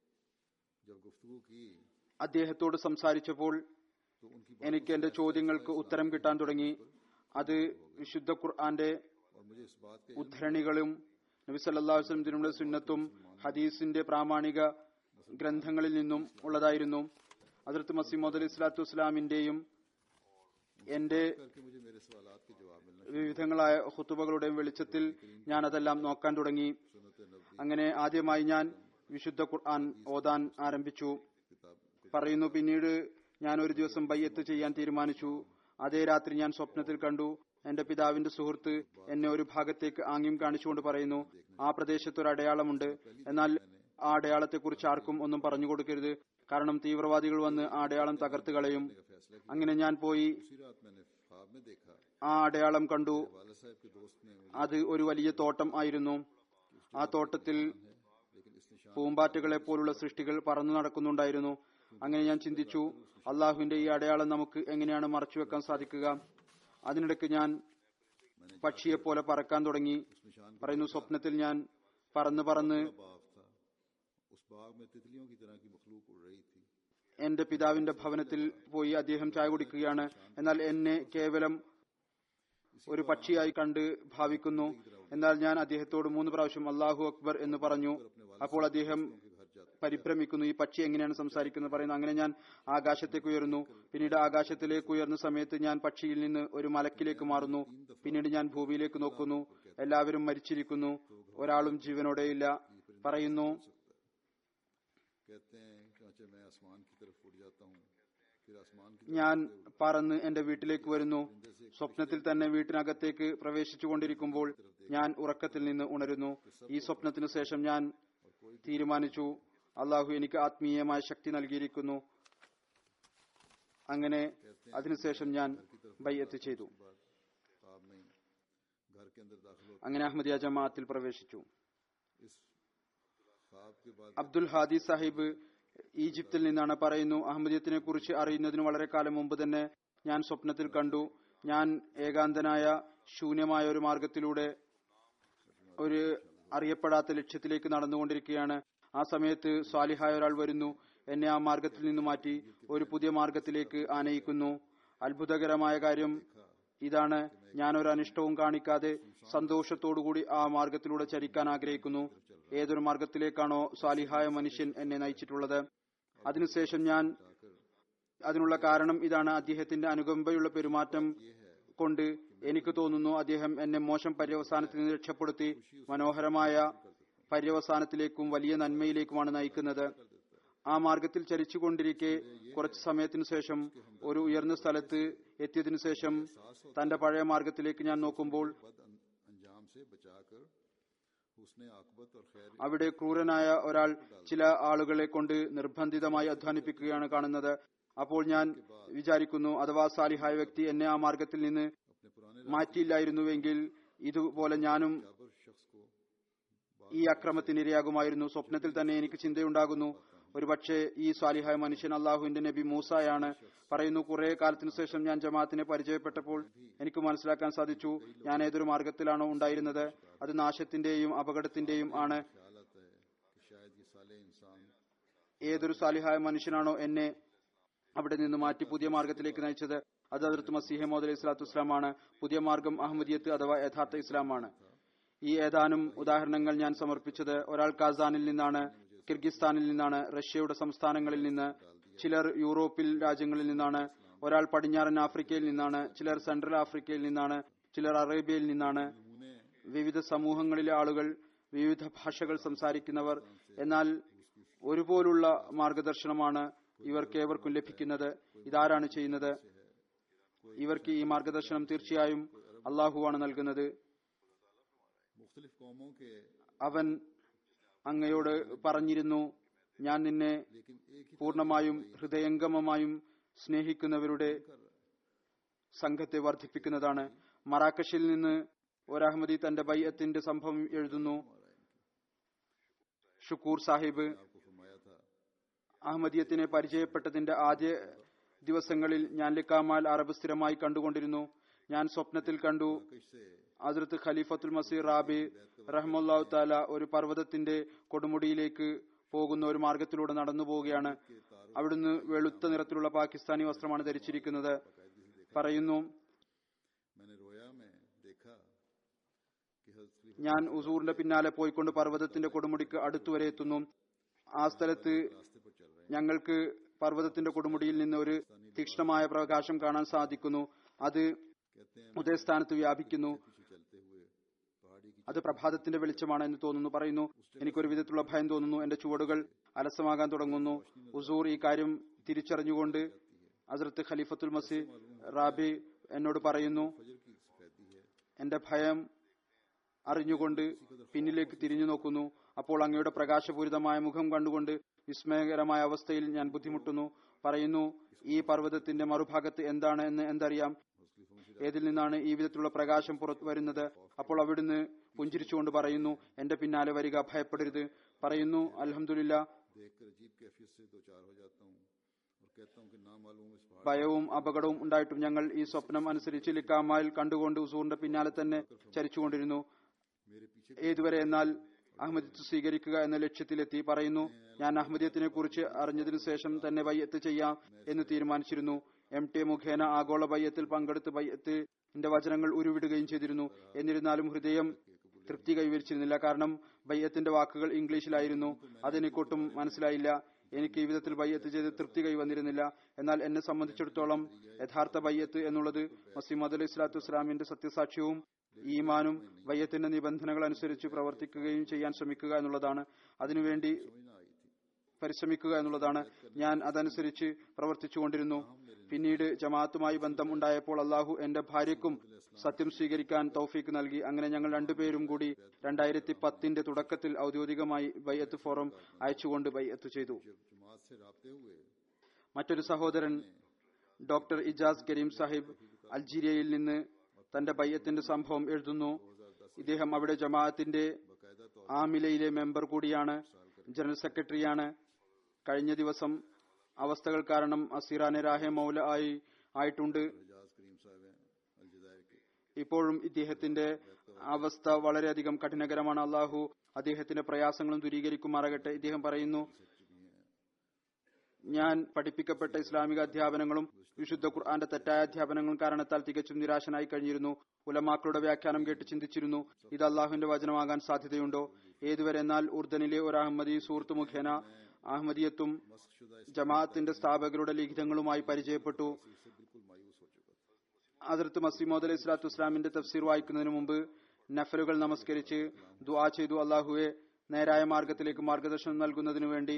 जब गुफ्तगू की അദ്ദേഹത്തോട് സംസാരിച്ചപ്പോൾ तो उनकी എനിക്ക് എന്റെ ചോദ്യങ്ങൾക്ക് ഉത്തരം കിട്ടാൻ തുടങ്ങി അത് വിശുദ്ധ ഖുർആന്റെ और मुझे इस बात के ഉദ്ധരണികളും നബി സല്ലല്ലാഹു അലൈഹി വസല്ലം ഇതിനുള്ള സുന്നത്തും ഹദീസിന്റെ പ്രാമാണിക ഗ്രന്ഥങ്ങളിൽ നിന്നും ഉള്ളതായിരുന്നു അതിർത്ത് മസീമോദ് അലി സ്വലാത്തു വസ്സലാമിന്റെയും എന്റെ करके मुझे मेरे सवालात के जवाब मिलना വിവിധങ്ങളായ ഹുത്തുബകളുടെയും വെളിച്ചത്തിൽ ഞാൻ അതെല്ലാം നോക്കാൻ തുടങ്ങി सुनत नबी അങ്ങനെ ആദ്യമായി ഞാൻ വിശുദ്ധ ഖുർആൻ ഓതാൻ ആരംഭിച്ചു किताब പറയുന്നു പിന്നീട് ഞാൻ ഒരു ദിവസം ബയ്യത്ത് ചെയ്യാൻ തീരുമാനിച്ചു അതേ രാത്രി ഞാൻ സ്വപ്നത്തിൽ കണ്ടു എന്റെ പിതാവിന്റെ സുഹൃത്ത് എന്നെ ഒരു ഭാഗത്തേക്ക് ആംഗ്യം കാണിച്ചുകൊണ്ട് പറയുന്നു ആ പ്രദേശത്ത് ഒരു അടയാളമുണ്ട് എന്നാൽ ആ അടയാളത്തെക്കുറിച്ച് ആർക്കും ഒന്നും പറഞ്ഞു കൊടുക്കരുത് കാരണം തീവ്രവാദികൾ വന്ന് ആ അടയാളം തകർത്ത് കളയും का फैसला किया അങ്ങനെ ഞാൻ പോയി उसी रात मैंने ख्वाब में देखा ആ അടയാളം കണ്ടു वाला साहब के दोस्त ने मुझे അത് ഒരു വലിയ തോട്ടം ആയിരുന്നു ആ തോട്ടത്തിൽ है लेकिन इस निशान പൂമ്പാറ്റകളെ പോലുള്ള സൃഷ്ടികൾ പറന്നു നടക്കുന്നുണ്ടായിരുന്നു അങ്ങനെ ഞാൻ ചിന്തിച്ചു അള്ളാഹുവിന്റെ ഈ അടയാളം നമുക്ക് എങ്ങനെയാണ് മറച്ചുവെക്കാൻ സാധിക്കുക അതിനിടയ്ക്ക് ഞാൻ പക്ഷിയെ പോലെ പറക്കാൻ തുടങ്ങി उस निशान പറയുന്നു സ്വപ്നത്തിൽ ഞാൻ പറന്ന് പറന്ന് का बाग था उस बाग में तितलियों की तरह की मखलूक उड़ रही थी എന്റെ പിതാവിന്റെ ഭവനത്തിൽ പോയി അദ്ദേഹം ചായ കുടിക്കുകയാണ് എന്നാൽ എന്നെ കേവലം ഒരു പക്ഷിയായി കണ്ട് ഭാവിക്കുന്നു എന്നാൽ ഞാൻ അദ്ദേഹത്തോട് മൂന്ന് പ്രാവശ്യം അള്ളാഹു അക്ബർ എന്ന് പറഞ്ഞു അപ്പോൾ അദ്ദേഹം उनके घर जाते പരിഭ്രമിക്കുന്നു ഈ പക്ഷി എങ്ങനെയാണ് സംസാരിക്കുന്നത് പറയുന്നു അങ്ങനെ ഞാൻ ആകാശത്തേക്ക് ഉയരുന്നു പിന്നീട് ആകാശത്തിലേക്ക് ഉയർന്ന സമയത്ത് ഞാൻ പക്ഷിയിൽ നിന്ന് ഒരു മലക്കിലേക്ക് മാറുന്നു പിന്നീട് ഞാൻ ഭൂമിയിലേക്ക് നോക്കുന്നു എല്ലാവരും മരിച്ചിരിക്കുന്നു ഒരാളും ജീവനോടെയില്ല പറയുന്നു कहते हैं कि अच्छा मैं आसमान की तरफ उड़ जाता हूँ फिर आसमान की ഞാൻ പറന്ന് എന്റെ വീട്ടിലേക്ക് വരുന്നു സ്വപ്നത്തിൽ തന്നെ വീട്ടിനകത്തേക്ക് പ്രവേശിച്ചുകൊണ്ടിരിക്കുമ്പോൾ ഞാൻ ഉറക്കത്തിൽ നിന്ന് ഉണരുന്നു ഈ സ്വപ്നത്തിനു ശേഷം ഞാൻ തീരുമാനിച്ചു അള്ളാഹു എനിക്ക് ആത്മീയമായ ശക്തി നൽകിയിരിക്കുന്നു അങ്ങനെ അതിനുശേഷം ഞാൻ ബയ്യത്ത് ചെയ്തു बाद ख्वाब में घर के अंदर दाखिल होता അങ്ങനെ അഹമ്മദിയ ജമാഅത്തിൽ പ്രവേശിച്ചു इस ख्वाब के बाद അബ്ദുൽ ഹാദി സാഹിബ് ഈജിപ്തിൽ നിന്നാണ് പറയുന്നു അഹമ്മദിയത്തിനെ കുറിച്ച് അറിയുന്നതിന് വളരെ കാലം മുമ്പ് തന്നെ ഞാൻ സ്വപ്നത്തിൽ കണ്ടു ഞാൻ ഏകാന്തനായ ശൂന്യമായ ഒരു മാർഗത്തിലൂടെ ഒരു അറിയപ്പെടാത്ത ലക്ഷ്യത്തിലേക്ക് നടന്നുകൊണ്ടിരിക്കുകയാണ് ആ സമയത്ത് സ്വാലിഹായ ഒരാൾ വരുന്നു എന്നെ ആ മാർഗത്തിൽ നിന്ന് മാറ്റി ഒരു പുതിയ മാർഗത്തിലേക്ക് ആനയിക്കുന്നു അത്ഭുതകരമായ കാര്യം ഇതാണ് ഞാൻ ഒരു അനിഷ്ടവും കാണിക്കാതെ സന്തോഷത്തോടുകൂടി ആ മാർഗത്തിലൂടെ ചരിക്കാൻ ആഗ്രഹിക്കുന്നു ഏതൊരു മാർഗത്തിലേക്കാണോ സ്വാലിഹായ മനുഷ്യൻ എന്നെ നയിച്ചിട്ടുള്ളത് അതിനുശേഷം ഞാൻ അതിനുള്ള കാരണം ഇതാണ് അദ്ദേഹത്തിന്റെ അനുകമ്പയുള്ള പെരുമാറ്റം കൊണ്ട് എനിക്ക് തോന്നുന്നു അദ്ദേഹം എന്നെ മോശം പര്യവസാനത്തിൽ നിന്ന് രക്ഷപ്പെടുത്തി മനോഹരമായ പര്യവസാനത്തിലേക്കും വലിയ നന്മയിലേക്കുമാണ് നയിക്കുന്നത് ആ മാർഗത്തിൽ ചരിച്ചുകൊണ്ടിരിക്കെ കുറച്ച് സമയത്തിനു ശേഷം ഒരു ഉയർന്ന സ്ഥലത്ത് എത്തിയതിനു ശേഷം തന്റെ പഴയ മാർഗത്തിലേക്ക് ഞാൻ നോക്കുമ്പോൾ बद अं- अंजाम से बचाकर उसने आकबत और खैर അവിടെ ക്രൂരനായ ഒരാൾ ചില ആളുകളെ കൊണ്ട് നിർബന്ധിതമായി അധ്വാനിപ്പിക്കുകയാണ് കാണുന്നത് അപ്പോൾ ഞാൻ വിചാരിക്കുന്നു അഥവാ സാലിഹായ വ്യക്തി എന്നെ ആ മാർഗത്തിൽ നിന്ന് अपने पुराने മാറ്റിയില്ലായിരുന്നുവെങ്കിൽ ഇതുപോലെ ഞാനും जाबर शख्स को ഈ അക്രമത്തിന് ഇരയാകുമായിരുന്നു സ്വപ്നത്തിൽ തന്നെ എനിക്ക് ചിന്തയുണ്ടാകുന്നു ഒരുപക്ഷെ ഈ സ്വാലിഹായ മനുഷ്യൻ അള്ളാഹുവിന്റെ നബി മൂസായാണ് പറയുന്നു കുറെ കാലത്തിനു ശേഷം ഞാൻ ജമാഅത്തിനെ പരിചയപ്പെട്ടപ്പോൾ എനിക്ക് മനസ്സിലാക്കാൻ സാധിച്ചു ഞാൻ ഏതൊരു മാർഗത്തിലാണോ ഉണ്ടായിരുന്നത് അത് നാശത്തിന്റെയും അപകടത്തിന്റെയും ആണ് ख्याल आता है कि शायद ये साले इंसान ഏതൊരു സാലിഹായ മനുഷ്യനാണോ എന്നെ അവിടെ നിന്ന് മാറ്റി പുതിയ മാർഗത്തിലേക്ക് നയിച്ചത് അത് അതിർത്ത് മസീഹ മോദ് അലൈഹി സ്വലാത്തു ഇസ്ലാമാണ് പുതിയ മാർഗം അഹമ്മദിയത്ത് അഥവാ യഥാർത്ഥ ഇസ്ലാമാണ് ഈ ഏതാനും ഉദാഹരണങ്ങൾ ഞാൻ സമർപ്പിച്ചത് ഒരാൾ കാസാനിൽ നിന്നാണ് കിർഗിസ്ഥാനിൽ നിന്നാണ് റഷ്യയുടെ സംസ്ഥാനങ്ങളിൽ നിന്ന് ചിലർ യൂറോപ്പിൽ രാജ്യങ്ങളിൽ നിന്നാണ് ഒരാൾ പടിഞ്ഞാറൻ ആഫ്രിക്കയിൽ നിന്നാണ് ചിലർ സെൻട്രൽ ആഫ്രിക്കയിൽ നിന്നാണ് ചിലർ അറേബ്യയിൽ നിന്നാണ് വിവിധ സമൂഹങ്ങളിലെ ആളുകൾ വിവിധ ഭാഷകൾ സംസാരിക്കുന്നവർ എന്നാൽ ഒരുപോലുള്ള മാർഗദർശനമാണ് ഇവർക്ക് ഏവർക്കും ലഭിക്കുന്നത് ഇതാരാണ് ചെയ്യുന്നത് ഇവർക്ക് ഈ മാർഗദർശനം തീർച്ചയായും അള്ളാഹുവാണ് നൽകുന്നത് मुख्तलिफ कौमों के അവൻ അങ്ങയോട് പറഞ്ഞിരുന്നു ഞാൻ നിന്നെ लेकिन एक ही പൂർണ്ണമായും ഹൃദയംഗമമായും സ്നേഹിക്കുന്നവരുടെ സംഘത്തെ വർദ്ധിപ്പിക്കുന്നതാണ് മറാക്കഷിൽ നിന്ന് ഒരഹമ്മദി തന്റെ ബൈഅത്തിന്റെ സംഭവം എഴുതുന്നു ഷുക്കൂർ സാഹിബ് आपको फरमाया था അഹമ്മദിയത്തിനെ പരിചയപ്പെട്ടതിന്റെ ആദ്യ ദിവസങ്ങളിൽ ഞാൻ ലിക്കാമാൽ അറബ് സ്ഥിരമായി കണ്ടുകൊണ്ടിരുന്നു ഞാൻ സ്വപ്നത്തിൽ കണ്ടു कश से ഹസ്രത്ത് ഖലീഫത്തുൽ മസീർ റാബി റഹ്മുല്ലാഹു താല ഒരു പർവ്വതത്തിന്റെ കൊടുമുടിയിലേക്ക് പോകുന്ന ഒരു മാർഗത്തിലൂടെ നടന്നു പോവുകയാണ് അവിടുന്ന് വെളുത്ത നിറത്തിലുള്ള പാകിസ്ഥാനി വസ്ത്രമാണ് ധരിച്ചിരിക്കുന്നത് പറയുന്നു मैंने रोया में देखा कि हजरत खलीफा ഞാൻ ഉസൂറിന്റെ പിന്നാലെ പോയിക്കൊണ്ട് പർവ്വതത്തിന്റെ കൊടുമുടിക്ക് അടുത്തുവരെ എത്തുന്നു ആ സ്ഥലത്ത് रास्ते पर चल रहे ഞങ്ങൾക്ക് പർവ്വതത്തിന്റെ കൊടുമുടിയിൽ നിന്ന് ഒരു തീക്ഷ്ണമായ പ്രകാശം കാണാൻ സാധിക്കുന്നു അത് हैं कहते हैं ഉദയസ്ഥാനത്ത് വ്യാപിക്കുന്നു पीछे चलते हुए पहाड़ी की അത് പ്രഭാതത്തിന്റെ വെളിച്ചമാണ് എന്ന് തോന്നുന്നു പറയുന്നു എനിക്കൊരു വിധത്തിലുള്ള ഭയം തോന്നുന്നു എന്റെ ചുവടുകൾ അലസമാകാൻ തുടങ്ങുന്നു ഉസൂർ ഈ കാര്യം തിരിച്ചറിഞ്ഞുകൊണ്ട് ഹസ്രത്ത് ഖലീഫത്തുൽ മസി റാബി എന്നോട് പറയുന്നു फजर की सफेदी है എന്റെ ഭയം അറിഞ്ഞുകൊണ്ട് പിന്നിലേക്ക് തിരിഞ്ഞു നോക്കുന്നു അപ്പോൾ അങ്ങയുടെ പ്രകാശപൂരിതമായ മുഖം കണ്ടുകൊണ്ട് വിസ്മയകരമായ അവസ്ഥയിൽ ഞാൻ ബുദ്ധിമുട്ടുന്നു പറയുന്നു ഈ പർവ്വതത്തിന്റെ മറുഭാഗത്ത് എന്താണ് എന്ന് എന്തറിയാം ഏതിൽ നിന്നാണ് ഈ വിധത്തിലുള്ള പ്രകാശം പുറത്തു വരുന്നത് അപ്പോൾ അവിടുന്ന് പുഞ്ചിരിച്ചുകൊണ്ട് പറയുന്നു എന്റെ പിന്നാലെ വരിക ഭയപ്പെടരുത് പറയുന്നു അൽഹംദുലില്ല देखकर अजीब कैफियत से दो चार हो जाता हूँ और कहता हूँ कि ना मालूम इस पहाड़ ഭയവും അപകടവും ഉണ്ടായിട്ടും ഞങ്ങൾ ഈ സ്വപ്നം അനുസരിച്ച് ലിക്കാമായിൽ കണ്ടുകൊണ്ട് ഉസൂറിന്റെ പിന്നാലെ തന്നെ ചരിച്ചുകൊണ്ടിരുന്നു मेरे पीछे ഏതുവരെ എന്നാൽ അഹമ്മദിയത്ത് സ്വീകരിക്കുക എന്ന ലക്ഷ്യത്തിലെത്തി പറയുന്നു ഞാൻ അഹമ്മദിയത്തിനെ കുറിച്ച് അറിഞ്ഞതിനു ശേഷം തന്നെ ബയ്യത്ത് ചെയ്യാം എന്ന് തീരുമാനിച്ചിരുന്നു എം ടി മുഖേന ആഗോള ബയ്യത്തിൽ പങ്കെടുത്ത് ബയ്യത്തിന്റെ വചനങ്ങൾ ഉരുവിടുകയും ചെയ്തിരുന്നു എന്നിരുന്നാലും ഹൃദയം തൃപ്തി കൈവരിച്ചിരുന്നില്ല കാരണം ബയ്യത്തിന്റെ വാക്കുകൾ ഇംഗ്ലീഷിലായിരുന്നു അതെനിക്കൊട്ടും മനസ്സിലായില്ല എനിക്ക് ഈ വിധത്തിൽ ബയ്യത്ത് ചെയ്ത് തൃപ്തി കൈവന്നിരുന്നില്ല എന്നാൽ എന്നെ സംബന്ധിച്ചിടത്തോളം യഥാർത്ഥ ബയ്യത്ത് എന്നുള്ളത് മസീമദ് അലൈഹി സ്വലാത്തു വസ്സലാമിന്റെ സത്യസാക്ഷ്യവും ഈമാനും ബയ്യത്തിന്റെ നിബന്ധനകൾ അനുസരിച്ച് പ്രവർത്തിക്കുകയും ചെയ്യാൻ ശ്രമിക്കുക എന്നുള്ളതാണ് അതിനുവേണ്ടി പരിശ്രമിക്കുക എന്നുള്ളതാണ് ഞാൻ അതനുസരിച്ച് പ്രവർത്തിച്ചുകൊണ്ടിരുന്നു പിന്നീട് ജമാഅത്തുമായി ബന്ധം ഉണ്ടായപ്പോൾ അള്ളാഹു എന്റെ ഭാര്യയ്ക്കും സത്യം സ്വീകരിക്കാൻ തൗഫീക്ക് നൽകി അങ്ങനെ ഞങ്ങൾ രണ്ടുപേരും കൂടി രണ്ടായിരത്തി പത്തിന്റെ തുടക്കത്തിൽ ഔദ്യോഗികമായി ബയ്യത്ത് ഫോറം അയച്ചുകൊണ്ട് ബയ്യത്ത് ചെയ്തു जमात से रबते हुए മറ്റൊരു സഹോദരൻ ഡോക്ടർ ഇജാസ് കരീം സാഹിബ് അൾജീരിയയിൽ നിന്ന് തന്റെ ബയ്യത്തിന്റെ സംഭവം എഴുതുന്നു ഇദ്ദേഹം അവിടെ ജമാഅത്തിന്റെ बाकायदा तौर ആമിലയിലെ മെമ്പർ കൂടിയാണ് ജനറൽ സെക്രട്ടറിയാണ് കഴിഞ്ഞ ദിവസം അവസ്ഥകൾ കാരണം അസീറാനെ രാഹെ മൗല ആയി ആയിട്ടുണ്ട് एजाज करीम साहब हैं अलजायर के ഇപ്പോഴും ഇദ്ദേഹത്തിന്റെ അവസ്ഥ വളരെയധികം കഠിനകരമാണ് അള്ളാഹു അദ്ദേഹത്തിന്റെ പ്രയാസങ്ങളും ദൂരീകരിക്കുമാറാകട്ടെ ഇദ്ദേഹം പറയുന്നു ഞാൻ പഠിപ്പിക്കപ്പെട്ട ഇസ്ലാമിക അധ്യാപനങ്ങളും വിശുദ്ധ ഖുർആന്റെ തെറ്റായ അധ്യാപനങ്ങളും കാരണത്താൽ തികച്ചും നിരാശനായി കഴിഞ്ഞിരുന്നു ഉലമാക്കളുടെ വ്യാഖ്യാനം കേട്ട് ചിന്തിച്ചിരുന്നു ഇത് അള്ളാഹുവിന്റെ വചനമാകാൻ സാധ്യതയുണ്ടോ ഏതുവരെ എന്നാൽ ഉർദനിലെ ഒരു അഹമ്മദി സുഹൃത്ത് മുഖേന അഹമ്മദിയത്തും ജമാഅത്തിന്റെ സ്ഥാപകരുടെ ലിഖിതങ്ങളുമായി പരിചയപ്പെട്ടു इससे बिल्कुल मायूस हो चुका था അതിർത്ത് മസീമോദ് അലൈഹി സ്വലാത്തു വസ്സലാമിന്റെ തഫ്സീർ വായിക്കുന്നതിന് മുമ്പ് നഫലുകൾ നമസ്കരിച്ച് ദുആ ചെയ്തു അള്ളാഹുവെ നേരായ മാർഗത്തിലേക്ക് മാർഗദർശനം നൽകുന്നതിനു വേണ്ടി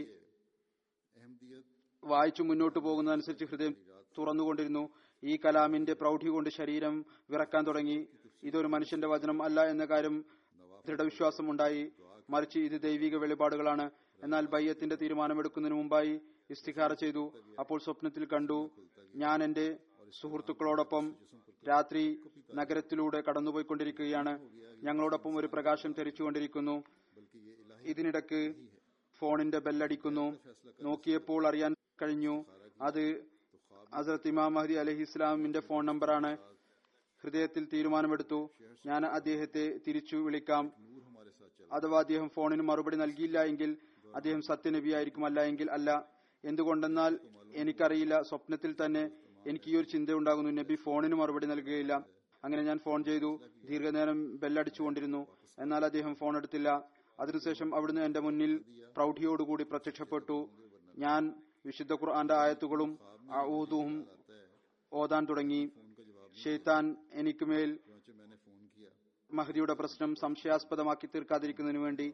अहमदियत വായിച്ചു മുന്നോട്ട് പോകുന്നതനുസരിച്ച് ഹൃദയം തുറന്നുകൊണ്ടിരുന്നു ഈ കലാമിന്റെ പ്രൗഢി കൊണ്ട് ശരീരം വിറക്കാൻ തുടങ്ങി ഇതൊരു മനുഷ്യന്റെ വചനം അല്ല എന്ന കാര്യം ദൃഢവിശ്വാസം ഉണ്ടായി മറിച്ച് ഇത് ദൈവിക വെളിപാടുകളാണ് എന്നാൽ ബയ്യത്തിന്റെ തീരുമാനമെടുക്കുന്നതിന് മുമ്പായി ഇസ്തിഖാറ ചെയ്തു അപ്പോൾ സ്വപ്നത്തിൽ കണ്ടു ഞാൻ എന്റെ സുഹൃത്തുക്കളോടൊപ്പം രാത്രി നഗരത്തിലൂടെ കടന്നുപോയിക്കൊണ്ടിരിക്കുകയാണ് ഞങ്ങളോടൊപ്പം ഒരു പ്രകാശം തെരിച്ചുകൊണ്ടിരിക്കുന്നു बल्कि ये इलाही ഇതിനിടക്ക് ഫോണിന്റെ ബെല്ലടിക്കുന്നു നോക്കിയപ്പോൾ അറിയാൻ കഴിഞ്ഞു അത് ഹസരത്ത് ഇമാം മഹദി അലഹി ഇസ്ലാമിന്റെ ഫോൺ നമ്പറാണ് ഹൃദയത്തിൽ തീരുമാനമെടുത്തു ഞാൻ അദ്ദേഹത്തെ തിരിച്ചു വിളിക്കാം नूर हमारे साथ चल അഥവാ അദ്ദേഹം ഫോണിന് മറുപടി നൽകിയില്ല എങ്കിൽ അദ്ദേഹം സത്യനബിയായിരിക്കും അല്ല എങ്കിൽ അല്ല എന്തുകൊണ്ടെന്നാൽ എനിക്കറിയില്ല സ്വപ്നത്തിൽ തന്നെ എനിക്ക് ഈ ഒരു ചിന്ത ഉണ്ടാകുന്നു നബി ഫോണിന് മറുപടി നൽകുകയില്ല അങ്ങനെ ഞാൻ ഫോൺ ചെയ്തു ദീർഘനേരം ബെല്ലടിച്ചുകൊണ്ടിരുന്നു എന്നാൽ അദ്ദേഹം ഫോൺ എടുത്തില്ല അതിനുശേഷം അവിടുന്ന് എന്റെ മുന്നിൽ പ്രൗഢിയോടുകൂടി പ്രത്യക്ഷപ്പെട്ടു ഞാൻ വിശുദ്ധ ഖുർആന്റെ ആയത്തുകളും ഊതുവും ഓതാൻ തുടങ്ങി ഷെയ്ത്താൻ എനിക്ക് മേൽ चुनाचे मैंने फोन किया മഹദിയുടെ പ്രശ്നം സംശയാസ്പദമാക്കി തീർക്കാതിരിക്കുന്നതിനു വേണ്ടി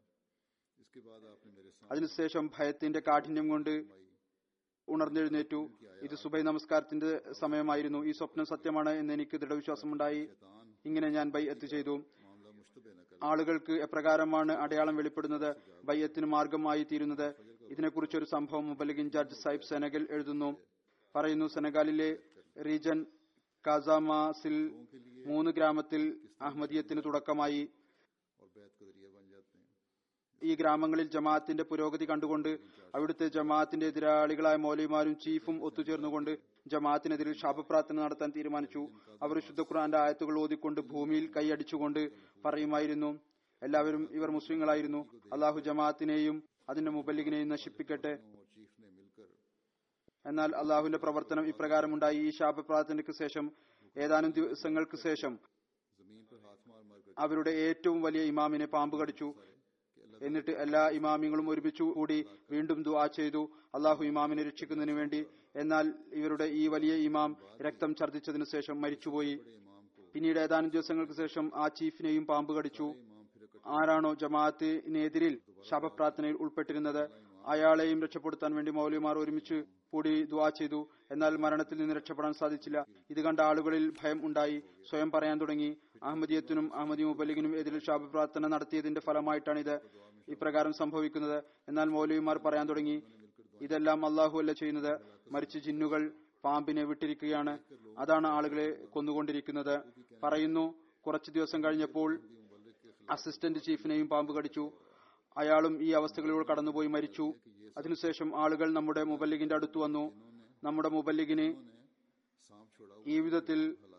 इसके बाद आपने मेरे साथ അതിനുശേഷം ഭയത്തിന്റെ കാഠിന്യം കൊണ്ട് ഉണർന്നെഴുന്നേറ്റു ഇത് സുബൈ നമസ്കാരത്തിന്റെ സമയമായിരുന്നു ഈ സ്വപ്നം സത്യമാണ് എന്ന് എനിക്ക് ദൃഢവിശ്വാസമുണ്ടായി शैतान ഇങ്ങനെ ഞാൻ ബൈഅത്ത് ചെയ്തു मामला मुश्तबे न कर ആളുകൾക്ക് എപ്രകാരമാണ് അടയാളം വെളിപ്പെടുന്നത് ബയ്യത്തിന് മാർഗമായി തീരുന്നത് ഇതിനെക്കുറിച്ച് ഒരു സംഭവം മുബലിഗിൻ ജഡ്ജ് സാഹിബ് സെനഗൽ എഴുതുന്നു പറയുന്നു സെനഗാലിലെ റീജൻ കാസാമാസിൽ മൂന്ന് ഗ്രാമത്തിൽ അഹമ്മദിയത്തിന് തുടക്കമായി और बैत का जरिया बन जाते हैं ഈ ഗ്രാമങ്ങളിൽ ജമാഅത്തിന്റെ പുരോഗതി കണ്ടുകൊണ്ട് അവിടുത്തെ ജമാഅത്തിന്റെ എതിരാളികളായ മൗലവിമാരും ചീഫും ഒത്തുചേർന്നുകൊണ്ട് ജമാഅത്തിനെതിരിൽ ശാപപ്രാർത്ഥന നടത്താൻ തീരുമാനിച്ചു അവർ ശുദ്ധ ഖുർആന്റെ ആയത്തുകൾ ഓതിക്കൊണ്ട് ഭൂമിയിൽ കൈയടിച്ചുകൊണ്ട് പറയുമായിരുന്നു എല്ലാവരും ഇവർ മുസ്ലിങ്ങളായിരുന്നു അള്ളാഹു ജമാഅത്തിനെയും അതിന്റെ മുബല്ലിഗിനെയും നശിപ്പിക്കട്ടെ और चीफ ने मिलकर എന്നാൽ അള്ളാഹുവിന്റെ പ്രവർത്തനം ഇപ്രകാരമുണ്ടായി ഈ ശാപപ്രാർത്ഥനയ്ക്ക് ശേഷം ഏതാനും ദിവസങ്ങൾക്ക് ശേഷം जमीन पर हाथ मार मार कर അവരുടെ ഏറ്റവും വലിയ ഇമാമിനെ പാമ്പ് കടിച്ചു എന്നിട്ട് എല്ലാ ഇമാമിങ്ങളും ഒരുമിച്ചു കൂടി വീണ്ടും ദുആ ചെയ്തു അള്ളാഹു ഇമാമിനെ രക്ഷിക്കുന്നതിന് വേണ്ടി എന്നാൽ ഇവരുടെ ഈ വലിയ ഇമാം രക്തം ഛർദ്ദിച്ചതിനു ശേഷം മരിച്ചുപോയി इमाम को പിന്നീട് ഏതാനും ദിവസങ്ങൾക്ക് ശേഷം ആ ചീഫിനെയും പാമ്പ് കടിച്ചു इमाम फिर ആരാണോ ജമാഅത്തിനെതിരിൽ ശാപപ്രാർത്ഥനയിൽ ഉൾപ്പെട്ടിരുന്നത് അയാളെയും രക്ഷപ്പെടുത്താൻ വേണ്ടി മൗലിമാർ ഒരുമിച്ച് കൂടി ദുആ ചെയ്തു എന്നാൽ മരണത്തിൽ നിന്ന് രക്ഷപ്പെടാൻ സാധിച്ചില്ല ഇത് കണ്ട ആളുകളിൽ ഭയം ഉണ്ടായി സ്വയം പറയാൻ തുടങ്ങി അഹമ്മദിയത്തിനും അഹമ്മദി മുബലിഗിനും എതിരിൽ ശാപപ്രാർത്ഥന നടത്തിയതിന്റെ ഫലമായിട്ടാണ് ഇത് ഇപ്രകാരം സംഭവിക്കുന്നത് എന്നാൽ മൗലവിമാർ പറയാൻ തുടങ്ങി ഇതെല്ലാം അള്ളാഹു അല്ല ചെയ്യുന്നത് മറിച്ച് ജിന്നുകൾ പാമ്പിനെ വിട്ടിരിക്കുകയാണ് അതാണ് ആളുകളെ കൊന്നുകൊണ്ടിരിക്കുന്നത് പറയുന്നു കുറച്ചു ദിവസം കഴിഞ്ഞപ്പോൾ അസിസ്റ്റന്റ് ചീഫിനെയും പാമ്പ് കടിച്ചു അയാളും ഈ അവസ്ഥകളിലൂടെ കടന്നുപോയി മരിച്ചു അതിനുശേഷം ആളുകൾ നമ്മുടെ മുബല്ലിഗിന്റെ അടുത്ത് വന്നു നമ്മുടെ മുബല്ലിഗിന് सांप छोड़ा ഈ വിധത്തിൽ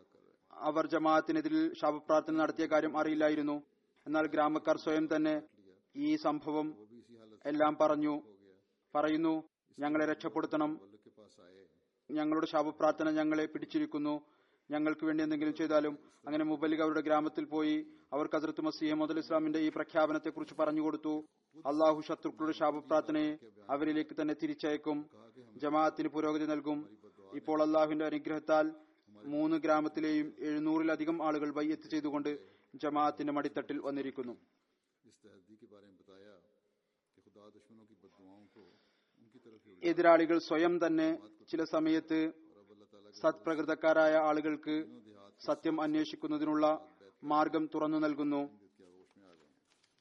അവർ ജമാഅത്തിനെതിരിൽ ശാപപ്രാർത്ഥന നടത്തിയ കാര്യം അറിയില്ലായിരുന്നു എന്നാൽ ഗ്രാമക്കാർ സ്വയം തന്നെ ഈ സംഭവം എല്ലാം പറഞ്ഞു പറയുന്നു ഞങ്ങളെ രക്ഷപ്പെടുത്തണം के पास आए ഞങ്ങളുടെ ശാപപ്രാർത്ഥന ഞങ്ങളെ പിടിച്ചിരിക്കുന്നു ഞങ്ങൾക്ക് വേണ്ടി എന്തെങ്കിലും ചെയ്താലും അങ്ങനെ മുബലിഗ് അവരുടെ ഗ്രാമത്തിൽ പോയി അവർക്ക് ഹസരത്ത് മസീഹ് മുതൽ ഇസ്ലാമിന്റെ ഈ പ്രഖ്യാപനത്തെ കുറിച്ച് പറഞ്ഞു കൊടുത്തു അള്ളാഹു ശത്രുക്കളുടെ ശാപപ്രാർത്ഥനയെ അവരിലേക്ക് തന്നെ തിരിച്ചയക്കും ജമാഅത്തിന് പുരോഗതി നൽകും ഇപ്പോൾ അള്ളാഹുവിന്റെ അനുഗ്രഹത്താൽ മൂന്ന് ഗ്രാമത്തിലെയും എഴുന്നൂറിലധികം ആളുകൾ ബയ്യത്ത് ചെയ്തുകൊണ്ട് ജമാഅത്തിന്റെ മടിത്തട്ടിൽ വന്നിരിക്കുന്നു इस तहदी के बारे में बताया कि खुदा दुश्मनों की बददुआओं को उनकी तरफ ही उड़- എതിരാളികൾ സ്വയം തന്നെ ചില സമയത്ത് और अब अल्लाह ताला के സത്പ്രകൃതക്കാരായ ആളുകൾക്ക് സത്യം അന്വേഷിക്കുന്നതിനുള്ള മാർഗം തുറന്നു നൽകുന്നു हिदत के आगोश में आ गए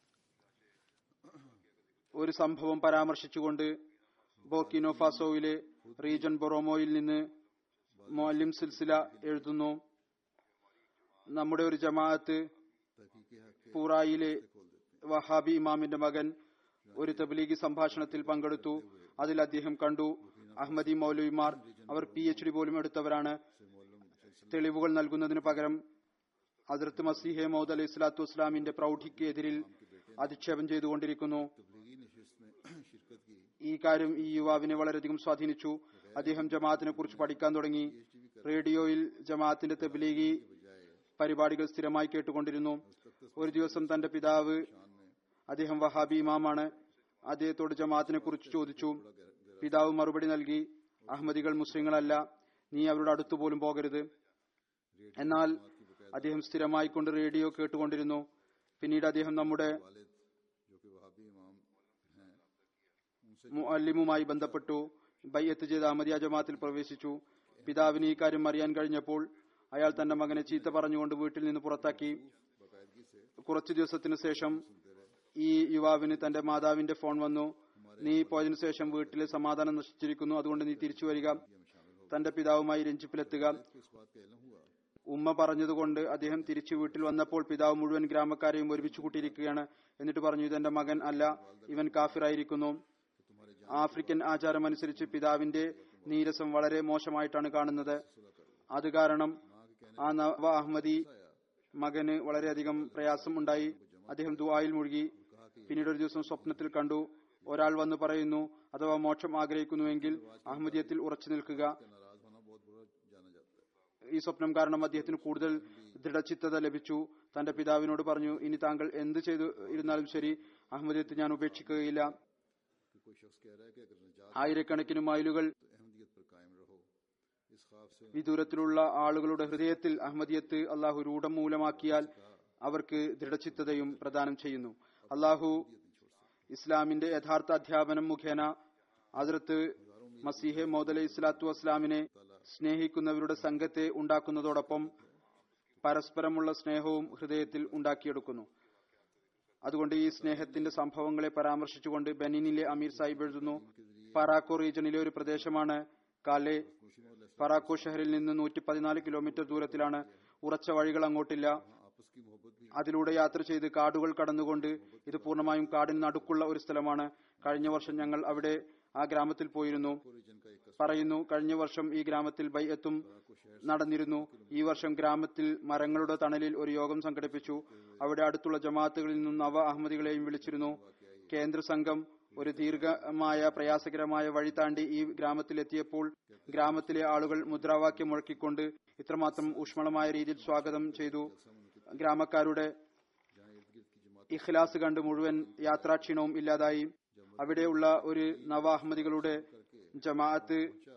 ഒരു സംഭവം പരാമർശിച്ചുകൊണ്ട് ബോക്കിനോ ഫാസോയിലെ റീജൻ ബൊറോമോയിൽ നിന്ന് മൊല്ലിം സിൽസില എഴുതുന്നു നമ്മുടെ ഒരു ജമാഅത്ത് तहकीकी हक के പൂറായിലെ വഹാബി ഇമാമിന്റെ മകൻ ഒരു തബ്ലീഗി സംഭാഷണത്തിൽ പങ്കെടുത്തു അതിൽ അദ്ദേഹം കണ്ടു അഹമ്മദി മൗലവിമാർ അവർ പി എച്ച് ഡി പോലും എടുത്തവരാണ് തെളിവുകൾ നൽകുന്നതിന് പകരം ഹസ്രത്ത് മസീഹെ മൗദ് അലൈഹി സ്വലാത്തു വസ്സലാമിന്റെ പ്രൗഢിക്ക് എതിരിൽ അധിക്ഷേപം ചെയ്തുകൊണ്ടിരിക്കുന്നു तबलीगी नशिस्त में शिरकत की ഈ കാര്യം ഈ യുവാവിനെ വളരെയധികം സ്വാധീനിച്ചു അദ്ദേഹം ജമാഅത്തിനെ കുറിച്ച് പഠിക്കാൻ തുടങ്ങി റേഡിയോയിൽ ജമാഅത്തിന്റെ തബ്ലീഗി പരിപാടികൾ സ്ഥിരമായി കേട്ടുകൊണ്ടിരുന്നു ഒരു ദിവസം തന്റെ പിതാവ് അദ്ദേഹം വഹാബി ഇമാമാണ് അദ്ദേഹത്തോട് ജമാഅത്തിനെ കുറിച്ച് ചോദിച്ചു പിതാവ് മറുപടി നൽകി അഹമ്മദികൾ മുസ്ലിങ്ങളല്ല നീ അവരുടെ അടുത്തു പോലും പോകരുത് എന്നാൽ അദ്ദേഹം സ്ഥിരമായി കൊണ്ട് റേഡിയോ കേട്ടുകൊണ്ടിരുന്നു പിന്നീട് അദ്ദേഹം നമ്മുടെ वालिद जो कि वहाबी इमाम हैं उनसे മുഅല്ലിമുമായി ബന്ധപ്പെട്ടു ബയ്യത്ത് ചെയ്ത് അഹമ്മദിയ ജമാഅത്തിൽ പ്രവേശിച്ചു പിതാവിന് ഈ കാര്യം അറിയാൻ കഴിഞ്ഞപ്പോൾ അയാൾ തന്റെ മകനെ ചീത്ത പറഞ്ഞുകൊണ്ട് വീട്ടിൽ നിന്ന് പുറത്താക്കി बाकायदगी से കുറച്ചു ദിവസത്തിനു ശേഷം ഈ യുവാവിന് തന്റെ മാതാവിന്റെ ഫോൺ വന്നു നീ പോയതിനു ശേഷം വീട്ടിലെ സമാധാനം നശിച്ചിരിക്കുന്നു അതുകൊണ്ട് നീ തിരിച്ചു വരിക തന്റെ പിതാവുമായി രഞ്ജിപ്പിലെത്തുക कि इस बात का इल्म हुआ ഉമ്മ പറഞ്ഞതുകൊണ്ട് അദ്ദേഹം തിരിച്ചു വീട്ടിൽ വന്നപ്പോൾ പിതാവ് മുഴുവൻ ഗ്രാമക്കാരെയും ഒരുമിച്ച് കൂട്ടിയിരിക്കുകയാണ് എന്നിട്ട് പറഞ്ഞു ഇതെന്റെ മകൻ അല്ല ഇവൻ കാഫിറായിരിക്കുന്നു ആഫ്രിക്കൻ ആചാരമനുസരിച്ച് പിതാവിന്റെ നീരസം വളരെ മോശമായിട്ടാണ് കാണുന്നത് അത് കാരണം ആ നവ അഹമ്മദി മകന് വളരെയധികം പ്രയാസം ഉണ്ടായി അദ്ദേഹം ദുആയിൽ മുഴുകി പിന്നീട് ഒരു ദിവസം സ്വപ്നത്തിൽ കണ്ടു ഒരാൾ വന്ന് പറയുന്നു അഥവാ മോക്ഷം ആഗ്രഹിക്കുന്നുവെങ്കിൽ അഹമ്മദിയത്തിൽ ഉറച്ചു നിൽക്കുക नाराज होना बहुत बुरा जाना जाता है ഈ സ്വപ്നം കാരണം അദ്ദേഹത്തിന് കൂടുതൽ ദൃഢചിത്തത ലഭിച്ചു തന്റെ പിതാവിനോട് പറഞ്ഞു ഇനി താങ്കൾ എന്ത് ചെയ്തു ഇരുന്നാലും ശരി അഹമ്മദിയത്ത് ഞാൻ ഉപേക്ഷിക്കുകയില്ല कि कोई शख्स कह रहा है कि अगर निजात ആയിരക്കണക്കിന് മൈലുകൾ तो अहमदियत पर कायम रहो इस ख्वाब से വിദൂരത്തിലുള്ള ആളുകളുടെ ഹൃദയത്തിൽ അഹമ്മദിയത്ത് അള്ളാഹു രൂഢം മൂലമാക്കിയാൽ അവർക്ക് ദൃഢചിത്തതയും പ്രദാനം ചെയ്യുന്നു അള്ളാഹു ഇസ്ലാമിന്റെ യഥാർത്ഥ അധ്യാപനം മുഖേന അതിർത്ത് മസീഹെ മോദല ഇസ്ലാത്തു വസ്ലാമിനെ സ്നേഹിക്കുന്നവരുടെ സംഘത്തെ ഉണ്ടാക്കുന്നതോടൊപ്പം പരസ്പരമുള്ള സ്നേഹവും ഹൃദയത്തിൽ ഉണ്ടാക്കിയെടുക്കുന്നു അതുകൊണ്ട് ഈ സ്നേഹത്തിന്റെ സംഭവങ്ങളെ പരാമർശിച്ചുകൊണ്ട് ബെനിനിലെ അമീർ സാഹിബ് എഴുതുന്നു പറാക്കോ റീജണിലെ ഒരു പ്രദേശമാണ് കാലെ പറാക്കോ ഷഹറിൽ നിന്ന് നൂറ്റി പതിനാല് കിലോമീറ്റർ ദൂരത്തിലാണ് ഉറച്ച വഴികൾ അങ്ങോട്ടില്ല आपस की मोहब्बत भी അതിലൂടെ യാത്ര ചെയ്ത് കാടുകൾ കടന്നുകൊണ്ട് ഇത് പൂർണ്ണമായും കാടിന് നടുക്കുള്ള ഒരു സ്ഥലമാണ് കഴിഞ്ഞ വർഷം ഞങ്ങൾ അവിടെ ആ ഗ്രാമത്തിൽ പോയിരുന്നു रीजन का एक പറയുന്നു കഴിഞ്ഞ വർഷം ഈ ഗ്രാമത്തിൽ ബൈഅത്തും നടന്നിരുന്നു ഈ വർഷം ഗ്രാമത്തിൽ മരങ്ങളുടെ തണലിൽ ഒരു യോഗം സംഘടിപ്പിച്ചു അവിടെ അടുത്തുള്ള ജമാഅത്തുകളിൽ നിന്നും നവ അഹമ്മദികളെയും വിളിച്ചിരുന്നു കേന്ദ്ര സംഘം ഒരു ദീർഘമായ പ്രയാസകരമായ വഴി താണ്ടി ഈ ഗ്രാമത്തിലെത്തിയപ്പോൾ ഗ്രാമത്തിലെ ആളുകൾ മുദ്രാവാക്യം മുഴക്കിക്കൊണ്ട് ഇത്രമാത്രം ഊഷ്മളമായ രീതിയിൽ സ്വാഗതം ചെയ്തു ഗ്രാമക്കാരുടെ ഇഖ്ലാസ് കണ്ട് മുഴുവൻ യാത്രാക്ഷീണവും ഇല്ലാതായി അവിടെയുള്ള ഒരു നവ അഹമ്മദികളുടെ ജമാഅത്ത്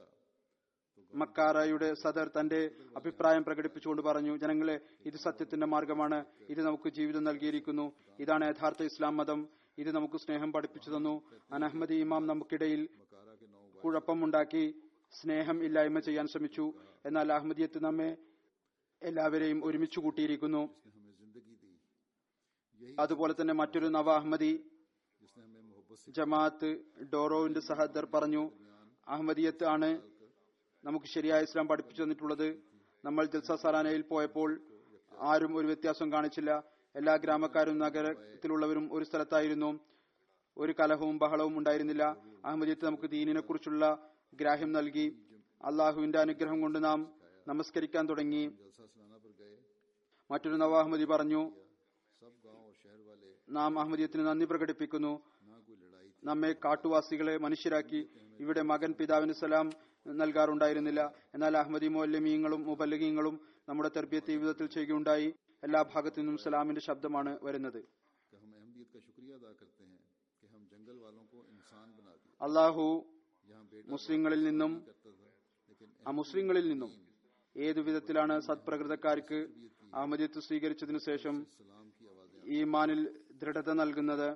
മക്കാറയുടെ സദർ തന്റെ അഭിപ്രായം പ്രകടിപ്പിച്ചുകൊണ്ട് പറഞ്ഞു ജനങ്ങളെ ഇത് സത്യത്തിന്റെ മാർഗമാണ് ഇത് നമുക്ക് ജീവിതം നൽകിയിരിക്കുന്നു ഇതാണ് യഥാർത്ഥ ഇസ്ലാം മതം ഇത് നമുക്ക് സ്നേഹം പഠിപ്പിച്ചു തന്നു അനഹമ്മദി ഇമാം നമുക്കിടയിൽ കുഴപ്പമുണ്ടാക്കി സ്നേഹം ഇല്ലായ്മ ചെയ്യാൻ ശ്രമിച്ചു എന്നാൽ അഹമ്മദിയത്ത് നമ്മെ എല്ലാവരെയും ഒരുമിച്ച് കൂട്ടിയിരിക്കുന്നു जिसने हमें जिंदगी दी यही അതുപോലെ തന്നെ മറ്റൊരു നവ അഹമ്മദി जिसने हमें मोहब्बत से ജമാഅത്ത് ഡോറോവിന്റെ സഹദർ പറഞ്ഞു അഹമ്മദിയത്ത് ആണ് നമുക്ക് ശരിയായ ഇസ്ലാം പഠിപ്പിച്ചു തന്നിട്ടുള്ളത് നമ്മൾ ജൽസ സലാനയിൽ പോയപ്പോൾ ആരും ഒരു വ്യത്യാസം കാണിച്ചില്ല എല്ലാ ഗ്രാമക്കാരും നഗരത്തിലുള്ളവരും ഒരു സ്ഥലത്തായിരുന്നു ഒരു കലഹവും ബഹളവും ഉണ്ടായിരുന്നില്ല അഹമ്മദിയത്ത് നമുക്ക് ദീനിനെ കുറിച്ചുള്ള ഗ്രാഹ്യം നൽകി അള്ളാഹുവിന്റെ അനുഗ്രഹം കൊണ്ട് നാം നമസ്കരിക്കാൻ തുടങ്ങി जलसा सलाना पर गए മറ്റൊരു നവ അഹമ്മദി പറഞ്ഞു सब गांव और शहर वाले നാം അഹമ്മദിയത്തിന് നന്ദി പ്രകടിപ്പിക്കുന്നു ना कोई लड़ाई थी നമ്മെ കാട്ടുവാസികളെ മനുഷ്യരാക്കി ഇവിടെ മകൻ പിതാവിന് സലാം നൽകാറുണ്ടായിരുന്നില്ല എന്നാൽ അഹമ്മദി മൗല്യമീങ്ങളും മുബല്ലഗീങ്ങളും നമ്മുടെ തെർബിയത്ത് ജീവിതത്തിൽ ചെയ്യുകയുണ്ടായി എല്ലാ ഭാഗത്തു നിന്നും സലാമിന്റെ ശബ്ദമാണ് വരുന്നത് कि हम अहमियत का शुक्रिया अदा करते हैं कि हम जंगल वालों को इंसान बना दिया അള്ളാഹു यहाँ बेटा മുസ്ലിങ്ങളിൽ നിന്നും करता था लेकिन ആ മുസ്ലിങ്ങളിൽ നിന്നും ഏതു വിധത്തിലാണ് സത്പ്രകൃതക്കാർക്ക് അഹമ്മദിയത്ത് സ്വീകരിച്ചതിനു ശേഷം सलाम की आवाजें ഈമാനിൽ ദൃഢത നൽകുന്നത്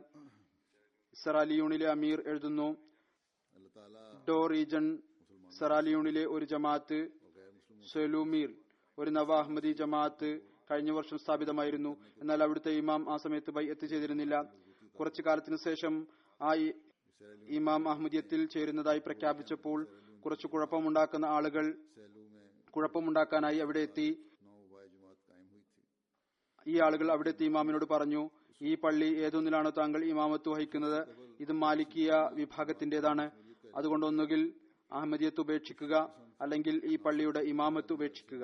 സറാലിയൂണിലെ അമീർ എഴുതുന്നു अल्लाह ताला ഡോ റീജൻ സറാലിയൂണിലെ ഒരു ജമാഅത്ത് और गैर मुस्लिम സെലൂമീർ ഒരു നവ അഹമ്മദി ജമാഅത്ത് കഴിഞ്ഞ വർഷം സ്ഥാപിതമായിരുന്നു എന്നാൽ അവിടുത്തെ ഇമാം ആ സമയത്ത് ബൈഅത്ത് ചെയ്തിരുന്നില്ല കുറച്ചു കാലത്തിനു ശേഷം ആ ഇ- ഇമാം അഹമ്മദിയത്തിൽ ചേരുന്നതായി പ്രഖ്യാപിച്ചപ്പോൾ കുറച്ച് കുഴപ്പമുണ്ടാക്കുന്ന ആളുകൾ सैलू में കുഴപ്പമുണ്ടാക്കാനായി അവിടെ എത്തി नौ वाय जमात कायम हुई थी ഈ ആളുകൾ അവിടുത്തെ ഇമാമിനോട് പറഞ്ഞു ഈ പള്ളി ഏതൊന്നിലാണോ താങ്കൾ ഇമാമത്ത് വഹിക്കുന്നത് ഇത് മാലിക്കിയ വിഭാഗത്തിന്റേതാണ് അതുകൊണ്ട് ഒന്നുകിൽ അഹമ്മദിയത്ത് ഉപേക്ഷിക്കുക അല്ലെങ്കിൽ ഈ പള്ളിയുടെ ഇമാമത്ത് ഉപേക്ഷിക്കുക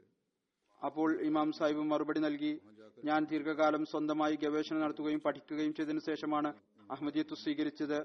അപ്പോൾ ഇമാം സാഹിബ് മറുപടി നൽകി ഞാൻ ദീർഘകാലം സ്വന്തമായി ഗവേഷണം നടത്തുകയും പഠിക്കുകയും ചെയ്തതിനു ശേഷമാണ് അഹമ്മദിയത്ത് സ്വീകരിച്ചത്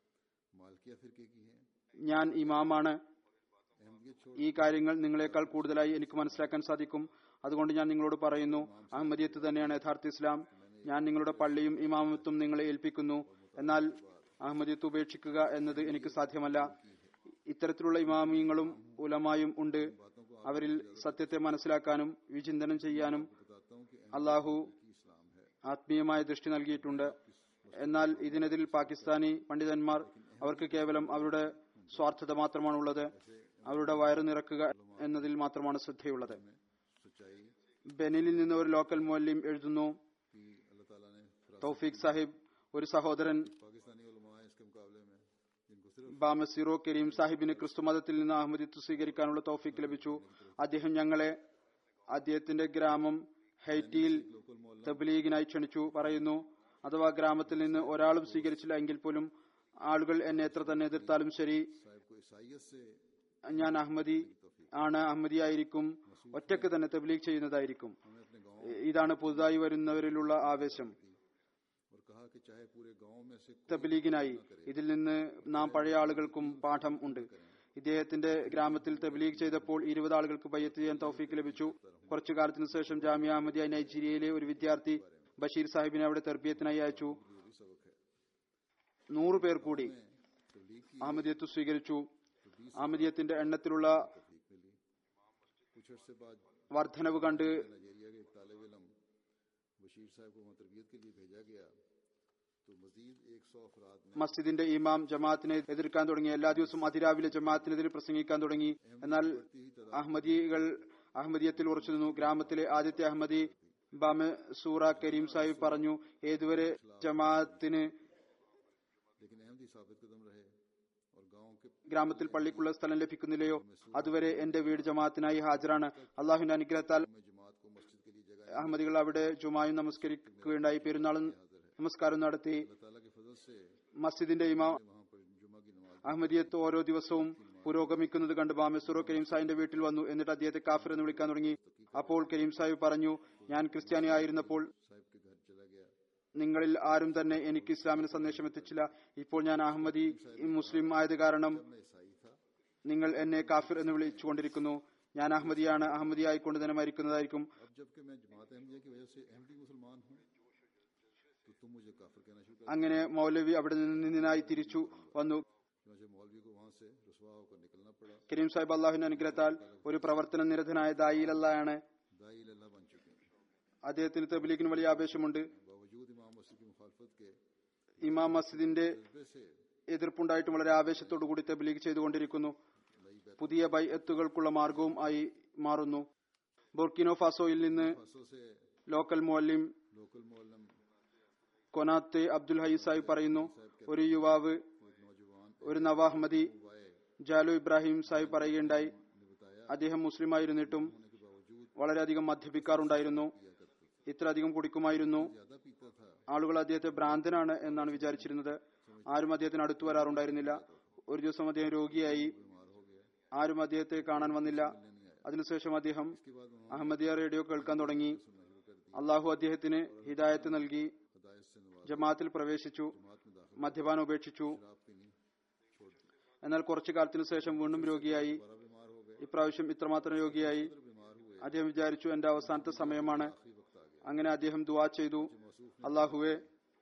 मालकिया फिरके की है ഞാൻ ഇമാമാണ് अहमदियत छोड़ ഈ കാര്യങ്ങൾ നിങ്ങളെക്കാൾ കൂടുതലായി എനിക്ക് മനസ്സിലാക്കാൻ സാധിക്കും അതുകൊണ്ട് ഞാൻ നിങ്ങളോട് പറയുന്നു അഹമ്മദിയത്ത് തന്നെയാണ് യഥാർത്ഥ ഇസ്ലാം ഞാൻ നിങ്ങളുടെ പള്ളിയും ഇമാമത്തും നിങ്ങളെ ഏൽപ്പിക്കുന്നു എന്നാൽ അഹമ്മദിയത്ത് ഉപേക്ഷിക്കുക എന്നത് എനിക്ക് സാധ്യമല്ല ഇത്തരത്തിലുള്ള ഇമാമിയങ്ങളും ഉലമായും ഉണ്ട് അവരിൽ സത്യത്തെ മനസ്സിലാക്കാനും വിചിന്തനം ചെയ്യാനും बताता हूँ कि അള്ളാഹു अहमदी इस्लाम है ആത്മീയമായ ദൃഷ്ടി നൽകിയിട്ടുണ്ട് എന്നാൽ ഇതിനെതിൽ പാകിസ്ഥാനി പണ്ഡിതന്മാർ അവർക്ക് കേവലം അവരുടെ സ്വാർത്ഥത മാത്രമാണുള്ളത് അവരുടെ വയറ് നിറക്കുക എന്നതിൽ മാത്രമാണ് ശ്രദ്ധയുള്ളത് में सच्चाई ബെനിലിൽ നിന്ന് ഒരു ലോക്കൽ മൊല്ലിം എഴുതുന്നു की अल्लाह ताला ने फिरासत തൗഫീഖ് സാഹിബ് ഒരു സഹോദരൻ पाकिस्तानी उलमा है इसके मुकाबले में जिनको सिर्फ ബാമസിറോ കരീം സാഹിബിന് ക്രിസ്തു മതത്തിൽ നിന്ന് അഹമ്മദിത്വ സ്വീകരിക്കാനുള്ള തൗഫീഖ് ലഭിച്ചു അദ്ദേഹം ഞങ്ങളെ അദ്ദേഹത്തിന്റെ ഗ്രാമം ഹൈറ്റിയിൽ लोकल मोहल्ला തബ്ലീഗിനായി ക്ഷണിച്ചു പറയുന്നു അഥവാ ഗ്രാമത്തിൽ നിന്ന് ഒരാളും സ്വീകരിച്ചില്ല എങ്കിൽ പോലും ആളുകൾ എന്നെ എത്ര തന്നെ എതിർത്താലും ശരി साहिब को ईसाइयत से ഞാൻ അഹമ്മദി ആണ് അഹമ്മദിയായിരിക്കും ഒറ്റക്ക് തന്നെ തബ്ലീഗ് ചെയ്യുന്നതായിരിക്കും हमें अपने गांव ഇ- ഇതാണ് പുതുതായി വരുന്നവരിലുള്ള ആവേശം और कहा कि चाहे पूरे गांव में से कोई തബ്ലീഗിനായി ഇതിൽ നിന്ന് നാം പഴയ ആളുകൾക്കും പാഠം ഉണ്ട് ഇദ്ദേഹത്തിന്റെ ഗ്രാമത്തിൽ തബ്ലീഗ് ചെയ്തപ്പോൾ ഇരുപത് ആളുകൾക്ക് ബയ്യത്ത് ചെയ്യാൻ തൗഫീക്ക് ലഭിച്ചു കുറച്ചു കാലത്തിനു ശേഷം ജാമിയ അഹമ്മദിയ നൈജീരിയയിലെ ഒരു വിദ്യാർത്ഥി ബഷീർ സാഹിബിനെ അവിടെ തെർബിയത്തിനായി അയച്ചു भी सबक है നൂറ് പേർ കൂടി तबलीग की അഹമ്മദിയത്ത് സ്വീകരിച്ചു അഹമ്മദിയത്തിന്റെ എണ്ണത്തിലുള്ള तफीक मिली कुछ अर्से बाद വർധനവ് കണ്ട് नाइजीरिया के एक तालब इलम बशीर साहब को वहाँ तरबियत के लिए भेजा गया तो मजीद एक सौ अफराद ने മസ്ജിദിന്റെ ഇമാം ജമാഅത്തിനെ എതിർക്കാൻ തുടങ്ങി എല്ലാ ദിവസവും അതിരാവിലെ ജമാഅത്തിനെതിരെ പ്രസംഗിക്കാൻ തുടങ്ങി എന്നാൽ അഹമ്മദികൾ അഹമ്മദിയത്തിൽ ഉറച്ചു നിന്നു ഗ്രാമത്തിലെ ആദ്യത്തെ അഹമ്മദി ബാമ സൂറ കരീം സാഹിബ് പറഞ്ഞു ഏതുവരെ ജമാഅത്തിന് लेकिन अहमदी साबित कदम रहे और गांव के ഗ്രാമത്തിൽ പള്ളിക്കുള്ള സ്ഥലം ലഭിക്കുന്നില്ലയോ അതുവരെ എന്റെ വീട് ജമാഅത്തിനായി ഹാജരാണ് അള്ളാഹുവിന്റെ അനുഗ്രഹത്താൽ में जमात को मस्जिद के लिए जगह അഹമ്മദികൾ അവിടെ ജുമായും നമസ്കരിക്കുകയുണ്ടായി പെരുന്നാളും നമസ്കാരം നടത്തി अल्लाह ताला के फजल से മസ്ജിദിന്റെ ഇമാം वहाँ पर जुमा की नमाज അഹമ്മദിയത്ത് ഓരോ ദിവസവും പുരോഗമിക്കുന്നത് കണ്ട് ബാമസുറോ കരീം സാഹിബിന്റെ വീട്ടിൽ വന്നു എന്നിട്ട് അദ്ദേഹത്തെ കാഫിർ എന്ന് വിളിക്കാൻ തുടങ്ങി അപ്പോൾ കരീം സാഹിബ് പറഞ്ഞു ഞാൻ ക്രിസ്ത്യാനി ആയിരുന്നപ്പോൾ साहब के घर चला गया നിങ്ങളിൽ ആരും തന്നെ എനിക്ക് ഇസ്ലാമിന് സന്ദേശം എത്തിച്ചില്ല ഇപ്പോൾ ഞാൻ അഹമ്മദി മുസ്ലിം ആയത് കാരണം मैं ईसाई था നിങ്ങൾ എന്നെ കാഫിർ എന്ന് വിളിച്ചുകൊണ്ടിരിക്കുന്നു ഞാൻ അഹമ്മദിയാണ് അഹമ്മദി ആയിക്കൊണ്ട് തന്നെ മരിക്കുന്നതായിരിക്കും अब जबकि मैं जमात अहमदिया की वजह से अहमदी मुसलमान हूँ तो तुम मुझे काफिर कहना शुरू कर അങ്ങനെ മൗലവി അവിടെ നിന്നായി തിരിച്ചു വന്നു मुझे मौलवी को वहाँ से रसवा होकर निकलना पड़ा കരീം സാഹിബ് അള്ളാഹുവിന്റെ അനുഗ്രഹത്താൽ ഒരു പ്രവർത്തന നിരതനായ ദായിലല്ലാണ് दाई अल्लाह बन चुके हैं അദ്ദേഹത്തിന് തബ്ലീഗിന് വലിയ ആവേശമുണ്ട് बावजूद इमाम मसीह की मुखालफत के ഇമാം മസ്ജിദിന്റെ जज्बे से എതിർപ്പുണ്ടായിട്ടും വളരെ ആവേശത്തോടു കൂടി തബ്ലീഗ് ചെയ്തുകൊണ്ടിരിക്കുന്നു नई बैत പുതിയ ബൈഅത്തുകൾക്കുള്ള മാർഗവും ആയി മാറുന്നു ബോർക്കിനോ ഫാസോയിൽ നിന്ന് फासों से ലോക്കൽ മുഅല്ലിം लोकल मोलम കൊനാത്തെ അബ്ദുൽ ഹൈ സാഹിബ് പറയുന്നു ഒരു യുവാവ് एक नौजवान ഒരു നവാഹ്മദി वाए ജാലു ഇബ്രാഹിം സാഹിബ് പറയുകയുണ്ടായി ने बताया അദ്ദേഹം മുസ്ലിമായിരുന്നിട്ടും होने के बावजूद വളരെയധികം മദ്യപിക്കാറുണ്ടായിരുന്നു पिया करते ഇത്ര അധികം കുടിക്കുമായിരുന്നു ज्यादा पीता था ആളുകൾ അദ്ദേഹത്തെ ഭ്രാന്തനാണ് എന്നാണ് വിചാരിച്ചിരുന്നത് ആരും അദ്ദേഹത്തിന് അടുത്തു വരാറുണ്ടായിരുന്നില്ല ഒരു ദിവസം അദ്ദേഹം രോഗിയായി बीमार हो गया ആരും അദ്ദേഹത്തെ കാണാൻ വന്നില്ല അതിനുശേഷം അദ്ദേഹം इसके बाद उन्होंने അഹമ്മദിയ റേഡിയോ കേൾക്കാൻ തുടങ്ങി सुनना शुरू कर दी അള്ളാഹു അദ്ദേഹത്തിന് ഹിദായത്ത് നൽകി हदायत से नवाज ജമാഅത്തിൽ പ്രവേശിച്ചു जमात में दाखिल മദ്യപാനം ഉപേക്ഷിച്ചു शराब पीनी छोड़ दी എന്നാൽ കുറച്ചു കാലത്തിനു ശേഷം വീണ്ടും രോഗിയായി दोबारा बीमार हो गए ഇപ്രാവശ്യം ഇത്രമാത്രം രോഗിയായി फिर बीमार हुए അദ്ദേഹം വിചാരിച്ചു എന്റെ അവസാനത്തെ സമയമാണ് അങ്ങനെ അദ്ദേഹം ദുവാ ചെയ്തു അള്ളാഹുവെ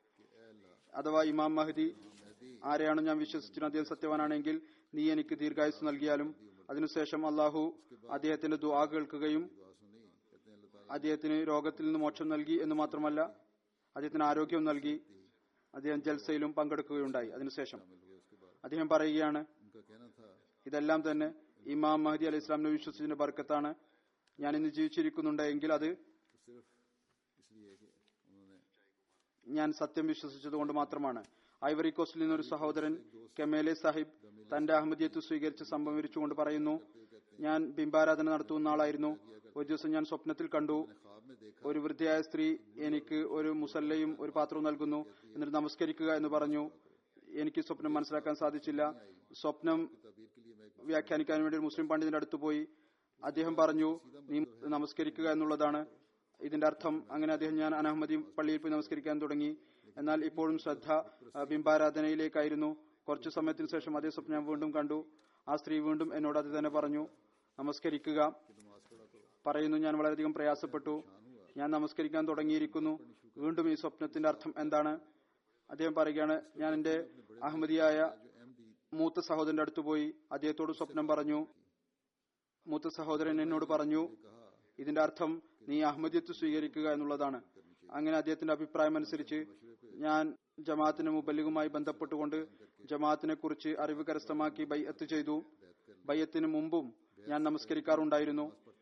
അഥവാ ഇമാം മഹദി ആരെയാണ് ഞാൻ വിശ്വസിച്ചിരുന്നത് അദ്ദേഹം സത്യവാനാണെങ്കിൽ നീ എനിക്ക് ദീർഘായുസ് നൽകിയാലും അതിനുശേഷം അള്ളാഹു അദ്ദേഹത്തിന്റെ ദുആ കേൾക്കുകയും അദ്ദേഹത്തിന് രോഗത്തിൽ നിന്ന് മോക്ഷം നൽകി എന്ന് മാത്രമല്ല അദ്ദേഹത്തിന് ആരോഗ്യം നൽകി അദ്ദേഹം ജൽസയിലും പങ്കെടുക്കുകയുണ്ടായി അതിനുശേഷം അദ്ദേഹം പറയുകയാണ് उनका कहना था ഇതെല്ലാം തന്നെ ഇമാം മഹദി അലി ഇസ്ലാമിനെ വിശ്വസിച്ചതിന്റെ ബർക്കത്താണ് ഞാൻ ഇന്ന് ജീവിച്ചിരിക്കുന്നുണ്ട് എങ്കിൽ അത് तो सिर्फ इसलिए कि उन्होंने ഞാൻ സത്യം വിശ്വസിച്ചതുകൊണ്ട് മാത്രമാണ് ഐവറി കോസ്റ്റിൽ നിന്നൊരു സഹോദരൻ കെമേലെ സാഹിബ് തന്റെ അഹമ്മദിയത്ത് സ്വീകരിച്ച സംഭവം വിവരിച്ചുകൊണ്ട് പറയുന്നു ഞാൻ ബിംബാരാധന നടത്തുന്ന ആളായിരുന്നു ഒരു ദിവസം ഞാൻ സ്വപ്നത്തിൽ കണ്ടു ख्वाब में देखा ഒരു വൃദ്ധയായ സ്ത്രീ എനിക്ക് ഒരു മുസല്ലയും ഒരു പാത്രവും നൽകുന്നു എന്നിട്ട് നമസ്കരിക്കുക എന്ന് പറഞ്ഞു എനിക്ക് സ്വപ്നം മനസ്സിലാക്കാൻ സാധിച്ചില്ല സ്വപ്നം तबीर के लिए मैं एक വ്യാഖ്യാനിക്കാൻ വേണ്ടി ഒരു മുസ്ലിം പണ്ഡിതന്റെ അടുത്ത് പോയി അദ്ദേഹം പറഞ്ഞു നീ നമസ്കരിക്കുക എന്നുള്ളതാണ് ഇതിന്റെ അർത്ഥം അങ്ങനെ അദ്ദേഹം ഞാൻ അനഹമ്മദി പള്ളിയിൽ പോയി നമസ്കരിക്കാൻ തുടങ്ങി എന്നാൽ ഇപ്പോഴും ശ്രദ്ധ ആ, ബിംബാരാധനയിലേക്കായിരുന്നു കുറച്ചു സമയത്തിന് ശേഷം അതേ സ്വപ്നം ഞാൻ വീണ്ടും കണ്ടു ആ സ്ത്രീ വീണ്ടും എന്നോട് അത് തന്നെ പറഞ്ഞു നമസ്കരിക്കുക പറയുന്നു ഞാൻ വളരെയധികം പ്രയാസപ്പെട്ടു ഞാൻ നമസ്കരിക്കാൻ തുടങ്ങിയിരിക്കുന്നു വീണ്ടും ഈ സ്വപ്നത്തിന്റെ അർത്ഥം എന്താണ് അദ്ദേഹം പറയുകയാണ് ഞാൻ എന്റെ അഹമ്മദിയായ മൂത്ത സഹോദരന്റെ അടുത്ത് പോയി അദ്ദേഹത്തോട് സ്വപ്നം പറഞ്ഞു മൂത്ത സഹോദരൻ എന്നോട് പറഞ്ഞു ഇതിന്റെ അർത്ഥം നീ അഹമ്മദിയത്ത് സ്വീകരിക്കുക എന്നുള്ളതാണ് അങ്ങനെ അദ്ദേഹത്തിന്റെ അഭിപ്രായം അനുസരിച്ച് ഞാൻ ജമാഅത്തിന് മുബല്ലിഗുമായി ബന്ധപ്പെട്ടുകൊണ്ട് ജമാഅത്തിനെ കുറിച്ച് അറിവ് കരസ്ഥമാക്കി ബൈഅത്ത് ചെയ്തു ബയ്യത്തിന് മുമ്പും ഞാൻ നമസ്കരിക്കാറുണ്ടായിരുന്നു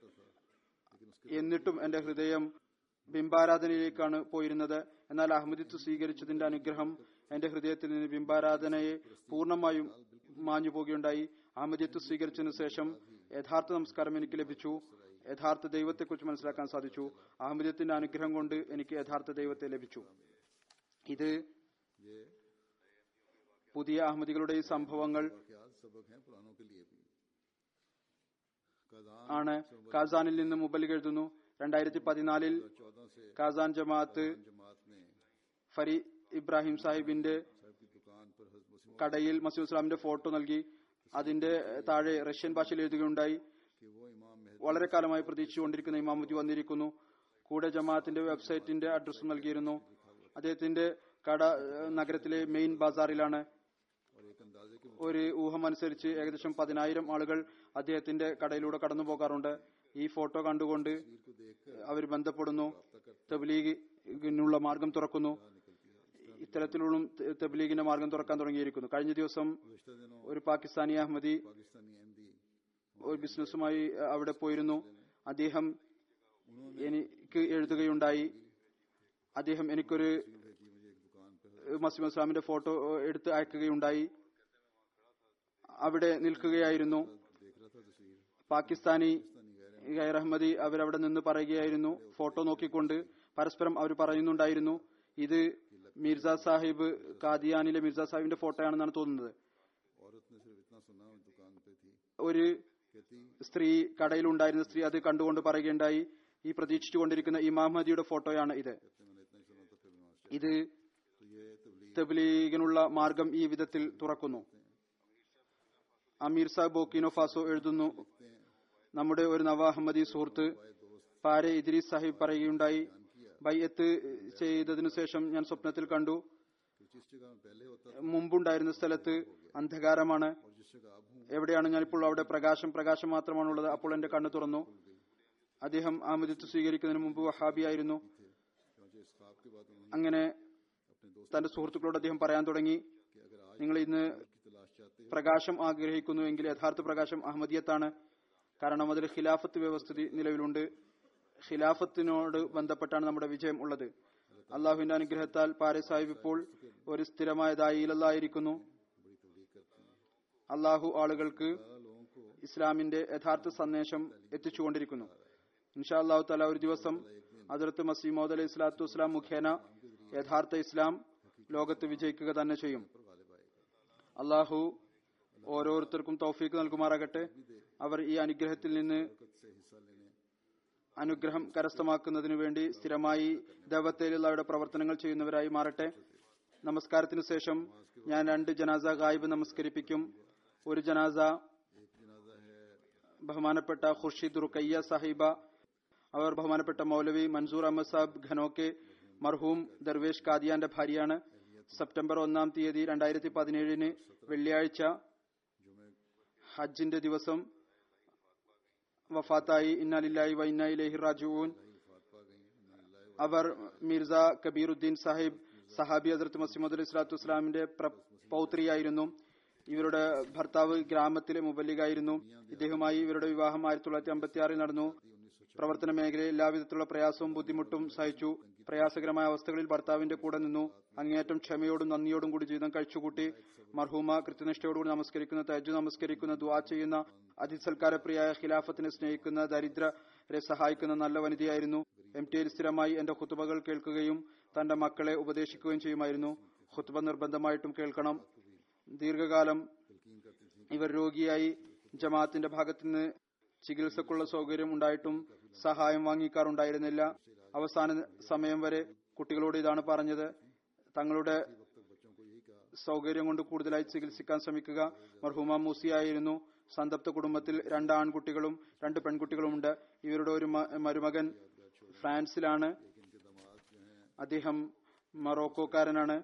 എന്നിട്ടും എന്റെ ഹൃദയം ബിംബാരാധനയിലേക്കാണ് പോയിരുന്നത് എന്നാൽ അഹമ്മദിത്ത് സ്വീകരിച്ചതിന്റെ അനുഗ്രഹം എന്റെ ഹൃദയത്തിൽ നിന്ന് ബിംബാരാധനയെ പൂർണ്ണമായും മാഞ്ഞു പോകുകയുണ്ടായി അഹമ്മദിയത്ത് സ്വീകരിച്ചതിനു ശേഷം യഥാർത്ഥ നമസ്കാരം എനിക്ക് ലഭിച്ചു യഥാർത്ഥ ദൈവത്തെക്കുറിച്ച് മനസ്സിലാക്കാൻ സാധിച്ചു അഹമ്മദിയത്തിന്റെ അനുഗ്രഹം കൊണ്ട് എനിക്ക് യഥാർത്ഥ ദൈവത്തെ ലഭിച്ചു ഇത് ये പുതിയ അഹമ്മദികളുടെ ഈ സംഭവങ്ങൾ वाकयात सबक हैं पुरानों के लिए भी कजान ആണ് കാസാനിൽ നിന്ന് മുബലിഗ് എഴുതുന്നു രണ്ടായിരത്തി പതിനാലിൽ चौदह से കാസാൻ ജമാഅത്ത് जमात ने ഫരി ഇബ്രാഹിം സാഹിബിന്റെ साहब की दुकान पर हजरत मुस्लिम കടയിൽ മസീദ് ഇസ്ലാമിന്റെ ഫോട്ടോ നൽകി അതിന്റെ താഴെ റഷ്യൻ ഭാഷയിൽ എഴുതുകയുണ്ടായി कि वो इमाम मेहदी വളരെ കാലമായി പ്രതീക്ഷിച്ചുകൊണ്ടിരിക്കുന്ന ഇമാമുജി വന്നിരിക്കുന്നു കൂടെ ജമാഅത്തിന്റെ വെബ്സൈറ്റിന്റെ അഡ്രസ്സും നൽകിയിരുന്നു അദ്ദേഹത്തിന്റെ കട ഏഹ്, നഗരത്തിലെ മെയിൻ ബസാറിലാണ് और एक अंदाजे के ഒരു ഊഹം അനുസരിച്ച് ഏകദേശം പതിനായിരം ആളുകൾ അദ്ദേഹത്തിന്റെ കടയിലൂടെ കടന്നു പോകാറുണ്ട് ഈ ഫോട്ടോ കണ്ടുകൊണ്ട് तस्वीर को देखकर അവർ ബന്ധപ്പെടുന്നു തബ്ലീഗിനുള്ള മാർഗം തുറക്കുന്നു ഇത്തരത്തിലുള്ള തബ്ലീഗിന്റെ മാർഗം തുറക്കാൻ തുടങ്ങിയിരിക്കുന്നു കഴിഞ്ഞ ദിവസം गुजशत दिनों ഒരു പാകിസ്ഥാനി അഹമ്മദി पाकिस्तानी एमडी ഒരു ബിസിനസ്സുമായി അഹ്, അവിടെ പോയിരുന്നു അദ്ദേഹം എനിക്ക് എഴുതുകയുണ്ടായി അദ്ദേഹം എനിക്കൊരു भेजी मुझे एक दुकान पर മസീം ഇസ്ലാമിന്റെ ഫോട്ടോ അഹ്, എടുത്ത് അയക്കുകയുണ്ടായി അവിടെ നിൽക്കുകയായിരുന്നു देख रहा था तस्वीर പാകിസ്ഥാനി ഗൈർ അഹമ്മദി അവരവിടെ നിന്ന് പറയുകയായിരുന്നു ഫോട്ടോ നോക്കിക്കൊണ്ട് പരസ്പരം അവർ പറയുന്നുണ്ടായിരുന്നു ഇത് മിർസ സാഹിബ് കാദിയാനിലെ മിർസ സാഹിബിന്റെ ഫോട്ടോയാണെന്നാണ് തോന്നുന്നത് औरत ने सिर्फ इतना सुना दुकान पे थी ഒരു कहती സ്ത്രീ കടയിലുണ്ടായിരുന്ന സ്ത്രീ അത് കണ്ടുകൊണ്ട് പറയുകയുണ്ടായി ഈ പ്രതീക്ഷിച്ചുകൊണ്ടിരിക്കുന്ന ഇമാം മഹദിയുടെ ഫോട്ടോയാണ് ഇത് कहते मैंने इतना ही सुना तो फिर नमाज ഇത് तो ये तबलीग തബ്ലീഗിനുള്ള മാർഗം ഈ വിധത്തിൽ തുറക്കുന്നു അമീർ സാഹ് ബോക്കിനോ ഫാസോ എഴുതുന്നു നമ്മുടെ ഒരു നവ അഹമ്മദി സുഹൃത്ത് പാരെ ഇദ്രീസ് സാഹിബ് പറയുകയുണ്ടായി ബൈയത്ത് ചെയ്തതിനു ശേഷം ഞാൻ സ്വപ്നത്തിൽ കണ്ടു कि जिस जगह में पहले होता था മുമ്പുണ്ടായിരുന്ന സ്ഥലത്ത് അന്ധകാരമാണ് और जिस जगह अब हूँ എവിടെയാണ് ഞാനിപ്പോൾ അവിടെ പ്രകാശം പ്രകാശം മാത്രമാണുള്ളത് അപ്പോൾ എന്റെ കണ്ണ് തുറന്നു അദ്ദേഹം ആമദിത്ത് സ്വീകരിക്കുന്നതിന് മുമ്പ് വഹാബിയായിരുന്നു मुझे इस ख्वाब के बाद उन्होंने അങ്ങനെ अपने दोस्त തന്റെ സുഹൃത്തുക്കളോട് അദ്ദേഹം പറയാൻ തുടങ്ങി कि अगर आज നിങ്ങൾ ഇന്ന് की तलाश चाहते हो പ്രകാശം ആഗ്രഹിക്കുന്നുവെങ്കിൽ യഥാർത്ഥ പ്രകാശം അഹമ്മദിയത്താണ് കാരണം അതിൽ ഖിലാഫത്ത് വ്യവസ്ഥിതി നിലവിലുണ്ട് ഖിലാഫത്തിനോട് ബന്ധപ്പെട്ടാണ് നമ്മുടെ വിജയം ഉള്ളത് അള്ളാഹുവിന്റെ അനുഗ്രഹത്താൽ പാരെ സാഹിബ് ഇപ്പോൾ ഒരു സ്ഥിരമായ ദായിലല്ലായിരിക്കുന്നു बड़ी तबलीग करते हैं അള്ളാഹു ആളുകൾക്ക് सारा लोगों को ഇസ്ലാമിന്റെ യഥാർത്ഥ സന്ദേശം എത്തിച്ചുകൊണ്ടിരിക്കുന്നു ഇൻഷാ അള്ളാഹു തല ഒരു ദിവസം അതിർത്ത് മസീമോദ് അലൈഹി സ്വലാത്തു വസ്സലാം മുഖേന യഥാർത്ഥ ഇസ്ലാം ലോകത്ത് വിജയിക്കുക തന്നെ ചെയ്യും അള്ളാഹു ഓരോരുത്തർക്കും തൗഫീക്ക് നൽകുമാറാകട്ടെ അവർ ഈ അനുഗ്രഹത്തിൽ നിന്ന് से हिस्सा लेने അനുഗ്രഹം കരസ്ഥമാക്കുന്നതിനു വേണ്ടി സ്ഥിരമായി ദൈവത്തേലുള്ളവരുടെ പ്രവർത്തനങ്ങൾ ചെയ്യുന്നവരായി മാറട്ടെ നമസ്കാരത്തിന് ശേഷം ഞാൻ രണ്ട് ജനാസ ഗായിബ് നമസ്കരിപ്പിക്കും ഒരു ജനാസ एक जनाजा है ബഹുമാനപ്പെട്ട ഖുർഷിദ് റുക്കയ്യ സാഹിബ അവർ ബഹുമാനപ്പെട്ട മൗലവി മൻസൂർ അഹമ്മദ് സാബ് ഖനോക്കെ മർഹൂം ദർവേഷ് കാദിയാന്റെ ഭാര്യയാണ് സെപ്റ്റംബർ ഒന്നാം തീയതി രണ്ടായിരത്തി പതിനേഴിന് വെള്ളിയാഴ്ച ഹജ്ജിന്റെ ദിവസം വഫാത്തായി ഇന്നാലില്ലായി വ ഇന്നാ ഇലൈഹി റാജുവൂൻ അവർ മിർസ കബീറുദ്ദീൻ സാഹിബ് സഹാബി ഹസരത്ത് മസീമദ് അലി സ്വലാത്തു വസ്സലാമിന്റെ പ്ര- പൗത്രിയായിരുന്നു ഇവരുടെ ഭർത്താവ് ഗ്രാമത്തിലെ മുബല്ലിഗായിരുന്നു ഇദ്ദേഹവുമായി ഇവരുടെ വിവാഹം ആയിരത്തി തൊള്ളായിരത്തി അമ്പത്തി ആറിൽ നടന്നു പ്രവർത്തന മേഖലയിൽ എല്ലാവിധത്തിലുള്ള പ്രയാസവും ബുദ്ധിമുട്ടും സഹിച്ചു പ്രയാസകരമായ അവസ്ഥകളിൽ ഭർത്താവിന്റെ കൂടെ നിന്നു അങ്ങേയറ്റം ക്ഷമയോടും നന്ദിയോടും കൂടി ജീവിതം കഴിച്ചുകൂട്ടി മർഹൂമ കൃത്യനിഷ്ഠയോടുകൂടി നമസ്കരിക്കുന്ന തജ്ജു നമസ്കരിക്കുന്ന ദുആ ചെയ്യുന്ന അതിസൽക്കാരപ്രിയായ ഖിലാഫത്തിനെ സ്നേഹിക്കുന്ന ദരിദ്രരെ സഹായിക്കുന്ന നല്ല വനിതയായിരുന്നു എം ടിയിൽ സ്ഥിരമായി എന്റെ ഖുത്തുബകൾ കേൾക്കുകയും തന്റെ മക്കളെ ഉപദേശിക്കുകയും ചെയ്യുമായിരുന്നു ഖുത്തുബ നിർബന്ധമായിട്ടും കേൾക്കണം ദീർഘകാലം ഇവർ രോഗിയായി ജമാഅത്തിന്റെ ഭാഗത്തുനിന്ന് ചികിത്സക്കുള്ള സൗകര്യം ഉണ്ടായിട്ടും സഹായം വാങ്ങിക്കാറുണ്ടായിരുന്നില്ല അവസാന സമയം വരെ കുട്ടികളോട് ഇതാണ് പറഞ്ഞത് തങ്ങളുടെ സൗകര്യം കൊണ്ട് കൂടുതലായി ചികിത്സിക്കാൻ ശ്രമിക്കുക മർഹൂമ മൂസിയായിരുന്നു സന്തപ്ത കുടുംബത്തിൽ രണ്ട് ആൺകുട്ടികളും രണ്ട് പെൺകുട്ടികളുമുണ്ട് ഇവരുടെ ഒരു മ- മരുമകൻ ഫ്രാൻസിലാണ് അദ്ദേഹം മറോക്കോക്കാരനാണ്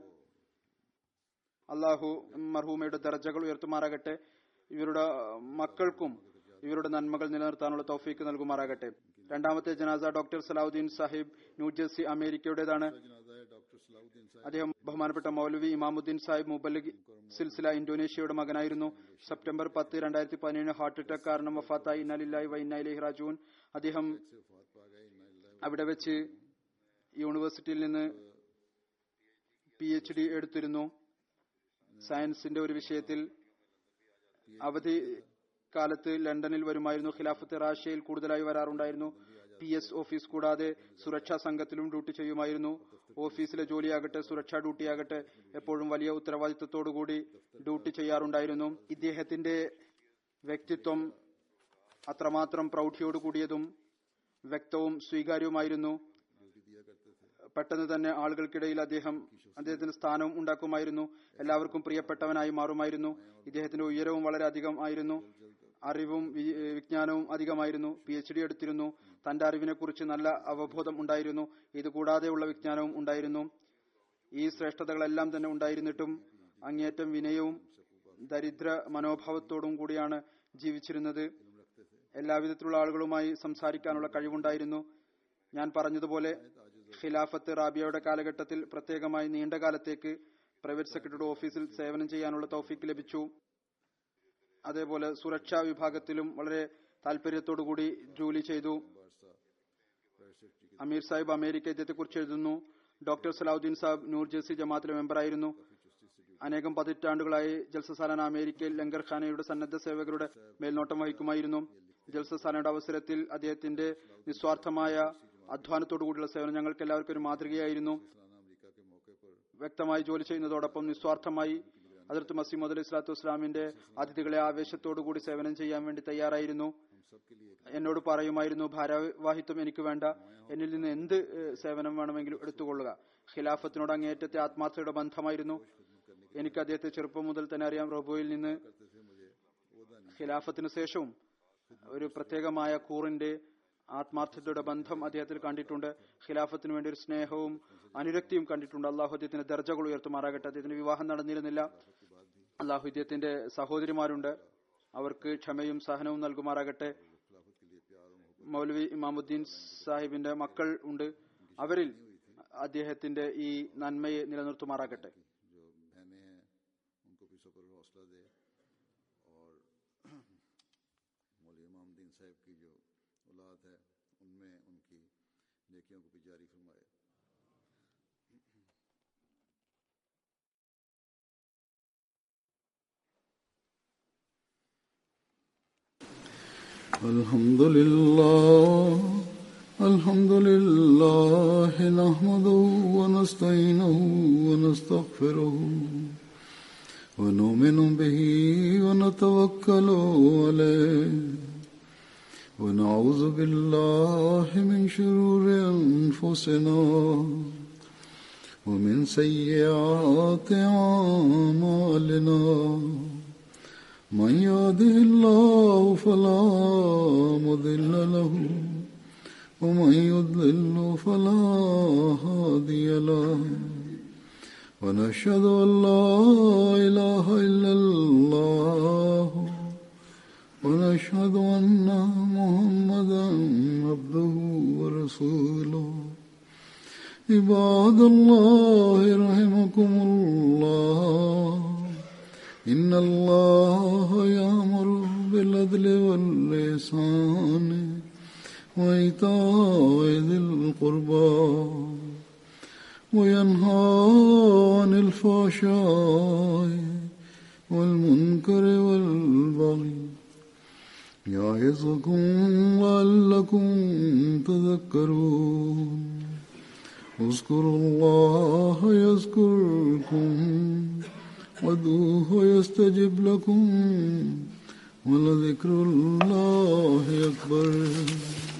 അള്ളാഹു മർഹൂമയുടെ ദർജകൾ ഉയർത്തുമാറാകട്ടെ ഇവരുടെ മക്കൾക്കും ഇവരുടെ നന്മകൾ നിലനിർത്താനുള്ള തൗഫീക്ക് നൽകുമാറാകട്ടെ രണ്ടാമത്തെ ജനാസ ഡോക്ടർ സലാഹുദ്ദീൻ സാഹിബ് ന്യൂജേഴ്സി അമേരിക്കയുടേതാണ് जनाजा है डॉक्टर सलाउद्दीन साहब അദ്ദേഹം ബഹുമാനപ്പെട്ട മൗലവി ഇമാമുദ്ദീൻ സാഹിബ് മുബല്ലിഗ് സിൽസില ഇന്തോനേഷ്യയുടെ മകനായിരുന്നു സെപ്റ്റംബർ പത്ത് രണ്ടായിരത്തി പതിനേഴ് ഹാർട്ട് അറ്റാക്ക് കാരണം വഫാത്തായി ഇന്നലില്ലായി വ ഇന്നയിലേഹി റാജുൻ അദ്ദേഹം से वफात पा गए इन्ना लिल्लाहि അവിടെ വെച്ച് യൂണിവേഴ്സിറ്റിയിൽ നിന്ന് പി എച്ച് ഡി എടുത്തിരുന്നു സയൻസിന്റെ ഒരു വിഷയത്തിൽ അവധി കാലത്ത് ലണ്ടനിൽ വരുമായിരുന്നു ഖിലാഫത്ത് റാഷ്യയിൽ കൂടുതലായി വരാറുണ്ടായിരുന്നു പി എസ് ഓഫീസ് കൂടാതെ സുരക്ഷാ സംഘത്തിലും ഡ്യൂട്ടി ചെയ്യുമായിരുന്നു ഓഫീസിലെ ജോലിയാകട്ടെ സുരക്ഷാ ഡ്യൂട്ടിയാകട്ടെ എപ്പോഴും വലിയ ഉത്തരവാദിത്തത്തോടുകൂടി ഡ്യൂട്ടി ചെയ്യാറുണ്ടായിരുന്നു ഇദ്ദേഹത്തിന്റെ വ്യക്തിത്വം അത്രമാത്രം പ്രൗഢിയോട് കൂടിയതും വ്യക്തവും സ്വീകാര്യവുമായിരുന്നു പെട്ടെന്ന് തന്നെ ആളുകൾക്കിടയിൽ അദ്ദേഹം അദ്ദേഹത്തിന് സ്ഥാനവും ഉണ്ടാക്കുമായിരുന്നു എല്ലാവർക്കും പ്രിയപ്പെട്ടവനായി മാറുമായിരുന്നു ഇദ്ദേഹത്തിന്റെ ഉയരവും വളരെ അധികം ആയിരുന്നു അറിവും വി- വിജ്ഞാനവും അധികമായിരുന്നു പി എച്ച് ഡി എടുത്തിരുന്നു തന്റെ അറിവിനെ കുറിച്ച് നല്ല അവബോധം ഉണ്ടായിരുന്നു ഇത് കൂടാതെയുള്ള വിജ്ഞാനവും ഉണ്ടായിരുന്നു ഈ ശ്രേഷ്ഠതകളെല്ലാം തന്നെ ഉണ്ടായിരുന്നിട്ടും അങ്ങേയറ്റം വിനയവും ദരിദ്ര മനോഭാവത്തോടും കൂടിയാണ് ജീവിച്ചിരുന്നത് എല്ലാവിധത്തിലുള്ള ആളുകളുമായി സംസാരിക്കാനുള്ള കഴിവുണ്ടായിരുന്നു ഞാൻ പറഞ്ഞതുപോലെ ഖിലാഫത്ത് റാബിയയുടെ കാലഘട്ടത്തിൽ പ്രത്യേകമായി നീണ്ട കാലത്തേക്ക് പ്രൈവറ്റ് സെക്രട്ടറിയുടെ ഓഫീസിൽ സേവനം ചെയ്യാനുള്ള തൗഫീക്ക് ലഭിച്ചു അതേപോലെ സുരക്ഷാ വിഭാഗത്തിലും വളരെ താല്പര്യത്തോടുകൂടി ജോലി ചെയ്തു അമീർ സാഹിബ് അമേരിക്ക ഇദ്ദേഹത്തെക്കുറിച്ച് എഴുതുന്നു ഡോക്ടർ സലാഹുദ്ദീൻ സാഹിബ് ന്യൂജേഴ്സി ജമാഅത്തിലെ മെമ്പറായിരുന്നു അനേകം പതിറ്റാണ്ടുകളായി ജൽസസാലാന അമേരിക്കയിൽ ലങ്കർ ഖാനയുടെ സന്നദ്ധ സേവകരുടെ മേൽനോട്ടം വഹിക്കുമായിരുന്നു ജൽസസാലയുടെ അവസരത്തിൽ അദ്ദേഹത്തിന്റെ നിസ്വാർത്ഥമായ അധ്വാനത്തോടുകൂടിയുള്ള സേവനം ഞങ്ങൾക്ക് എല്ലാവർക്കും ഒരു മാതൃകയായിരുന്നു अमरीका के मौके पर വ്യക്തമായി ജോലി ചെയ്യുന്നതോടൊപ്പം നിസ്വാർത്ഥമായി അതിർത്ത് മസീമദ് അലി സ്വലാത്തു വസ്സലാമിന്റെ അതിഥികളെ ആവേശത്തോടുകൂടി സേവനം ചെയ്യാൻ വേണ്ടി തയ്യാറായിരുന്നു എന്നോട് പറയുമായിരുന്നു ഭാരവാഹിത്വം എനിക്ക് വേണ്ട എന്നിൽ നിന്ന് എന്ത് ഏഹ്, സേവനം വേണമെങ്കിലും എടുത്തുകൊള്ളുക ഖിലാഫത്തിനോട് അങ്ങേയറ്റത്തെ ആത്മാർത്ഥയുടെ ബന്ധമായിരുന്നു എനിക്ക് അദ്ദേഹത്തെ ചെറുപ്പം മുതൽ തന്നെ അറിയാം റോബോയിൽ നിന്ന് ഖിലാഫത്തിന് ശേഷവും ഒരു പ്രത്യേകമായ കൂറിന്റെ ആത്മാർത്ഥതയുടെ ബന്ധം അദ്ദേഹത്തിൽ കണ്ടിട്ടുണ്ട് ഖിലാഫത്തിന് വേണ്ടി ഒരു സ്നേഹവും അനുരക്തിയും കണ്ടിട്ടുണ്ട് അള്ളാഹു അദ്ദേഹത്തിന്റെ ദർജകൾ ഉയർത്തുമാറാകട്ടെ അദ്ദേഹത്തിന് വിവാഹം നടന്നിരുന്നില്ല അള്ളാഹു ഇദ്ദേഹത്തിന്റെ സഹോദരിമാരുണ്ട് അവർക്ക് ക്ഷമയും സഹനവും നൽകുമാറാകട്ടെ മൗലവി ഇമാമുദ്ദീൻ സാഹിബിന്റെ മക്കൾ ഉണ്ട് അവരിൽ അദ്ദേഹത്തിന്റെ ഈ നന്മയെ നിലനിർത്തുമാറാകട്ടെ जो बहनें हैं उनको भी सब्र और हौसला दे और मौली इमामुद्दीन साहब की जो औलाद है उनमें उनकी नेकियों को भी जारी फरमाए الحمد لله الحمد لله نحمده ونستعينه ونستغفره ونؤمن به ونتوكل عليه ونعوذ بالله من شرور أنفسنا ومن سيئات أعمالنا من يهده الله فلا مضل له ومن يضلل فلا هادي له ونشهد أن لا إله إلا الله ونشهد أن محمدا عبده ورسوله عباد الله رحمكم الله إن الله يأمر بالعدل واللسان وإيتاء ذي القربى وينهى عن الفحشاء والمنكر والبغي يعظكم لعلكم تذكرون اذكروا الله يذكركم وادعوه يستجب لكم ولذكر الله أكبر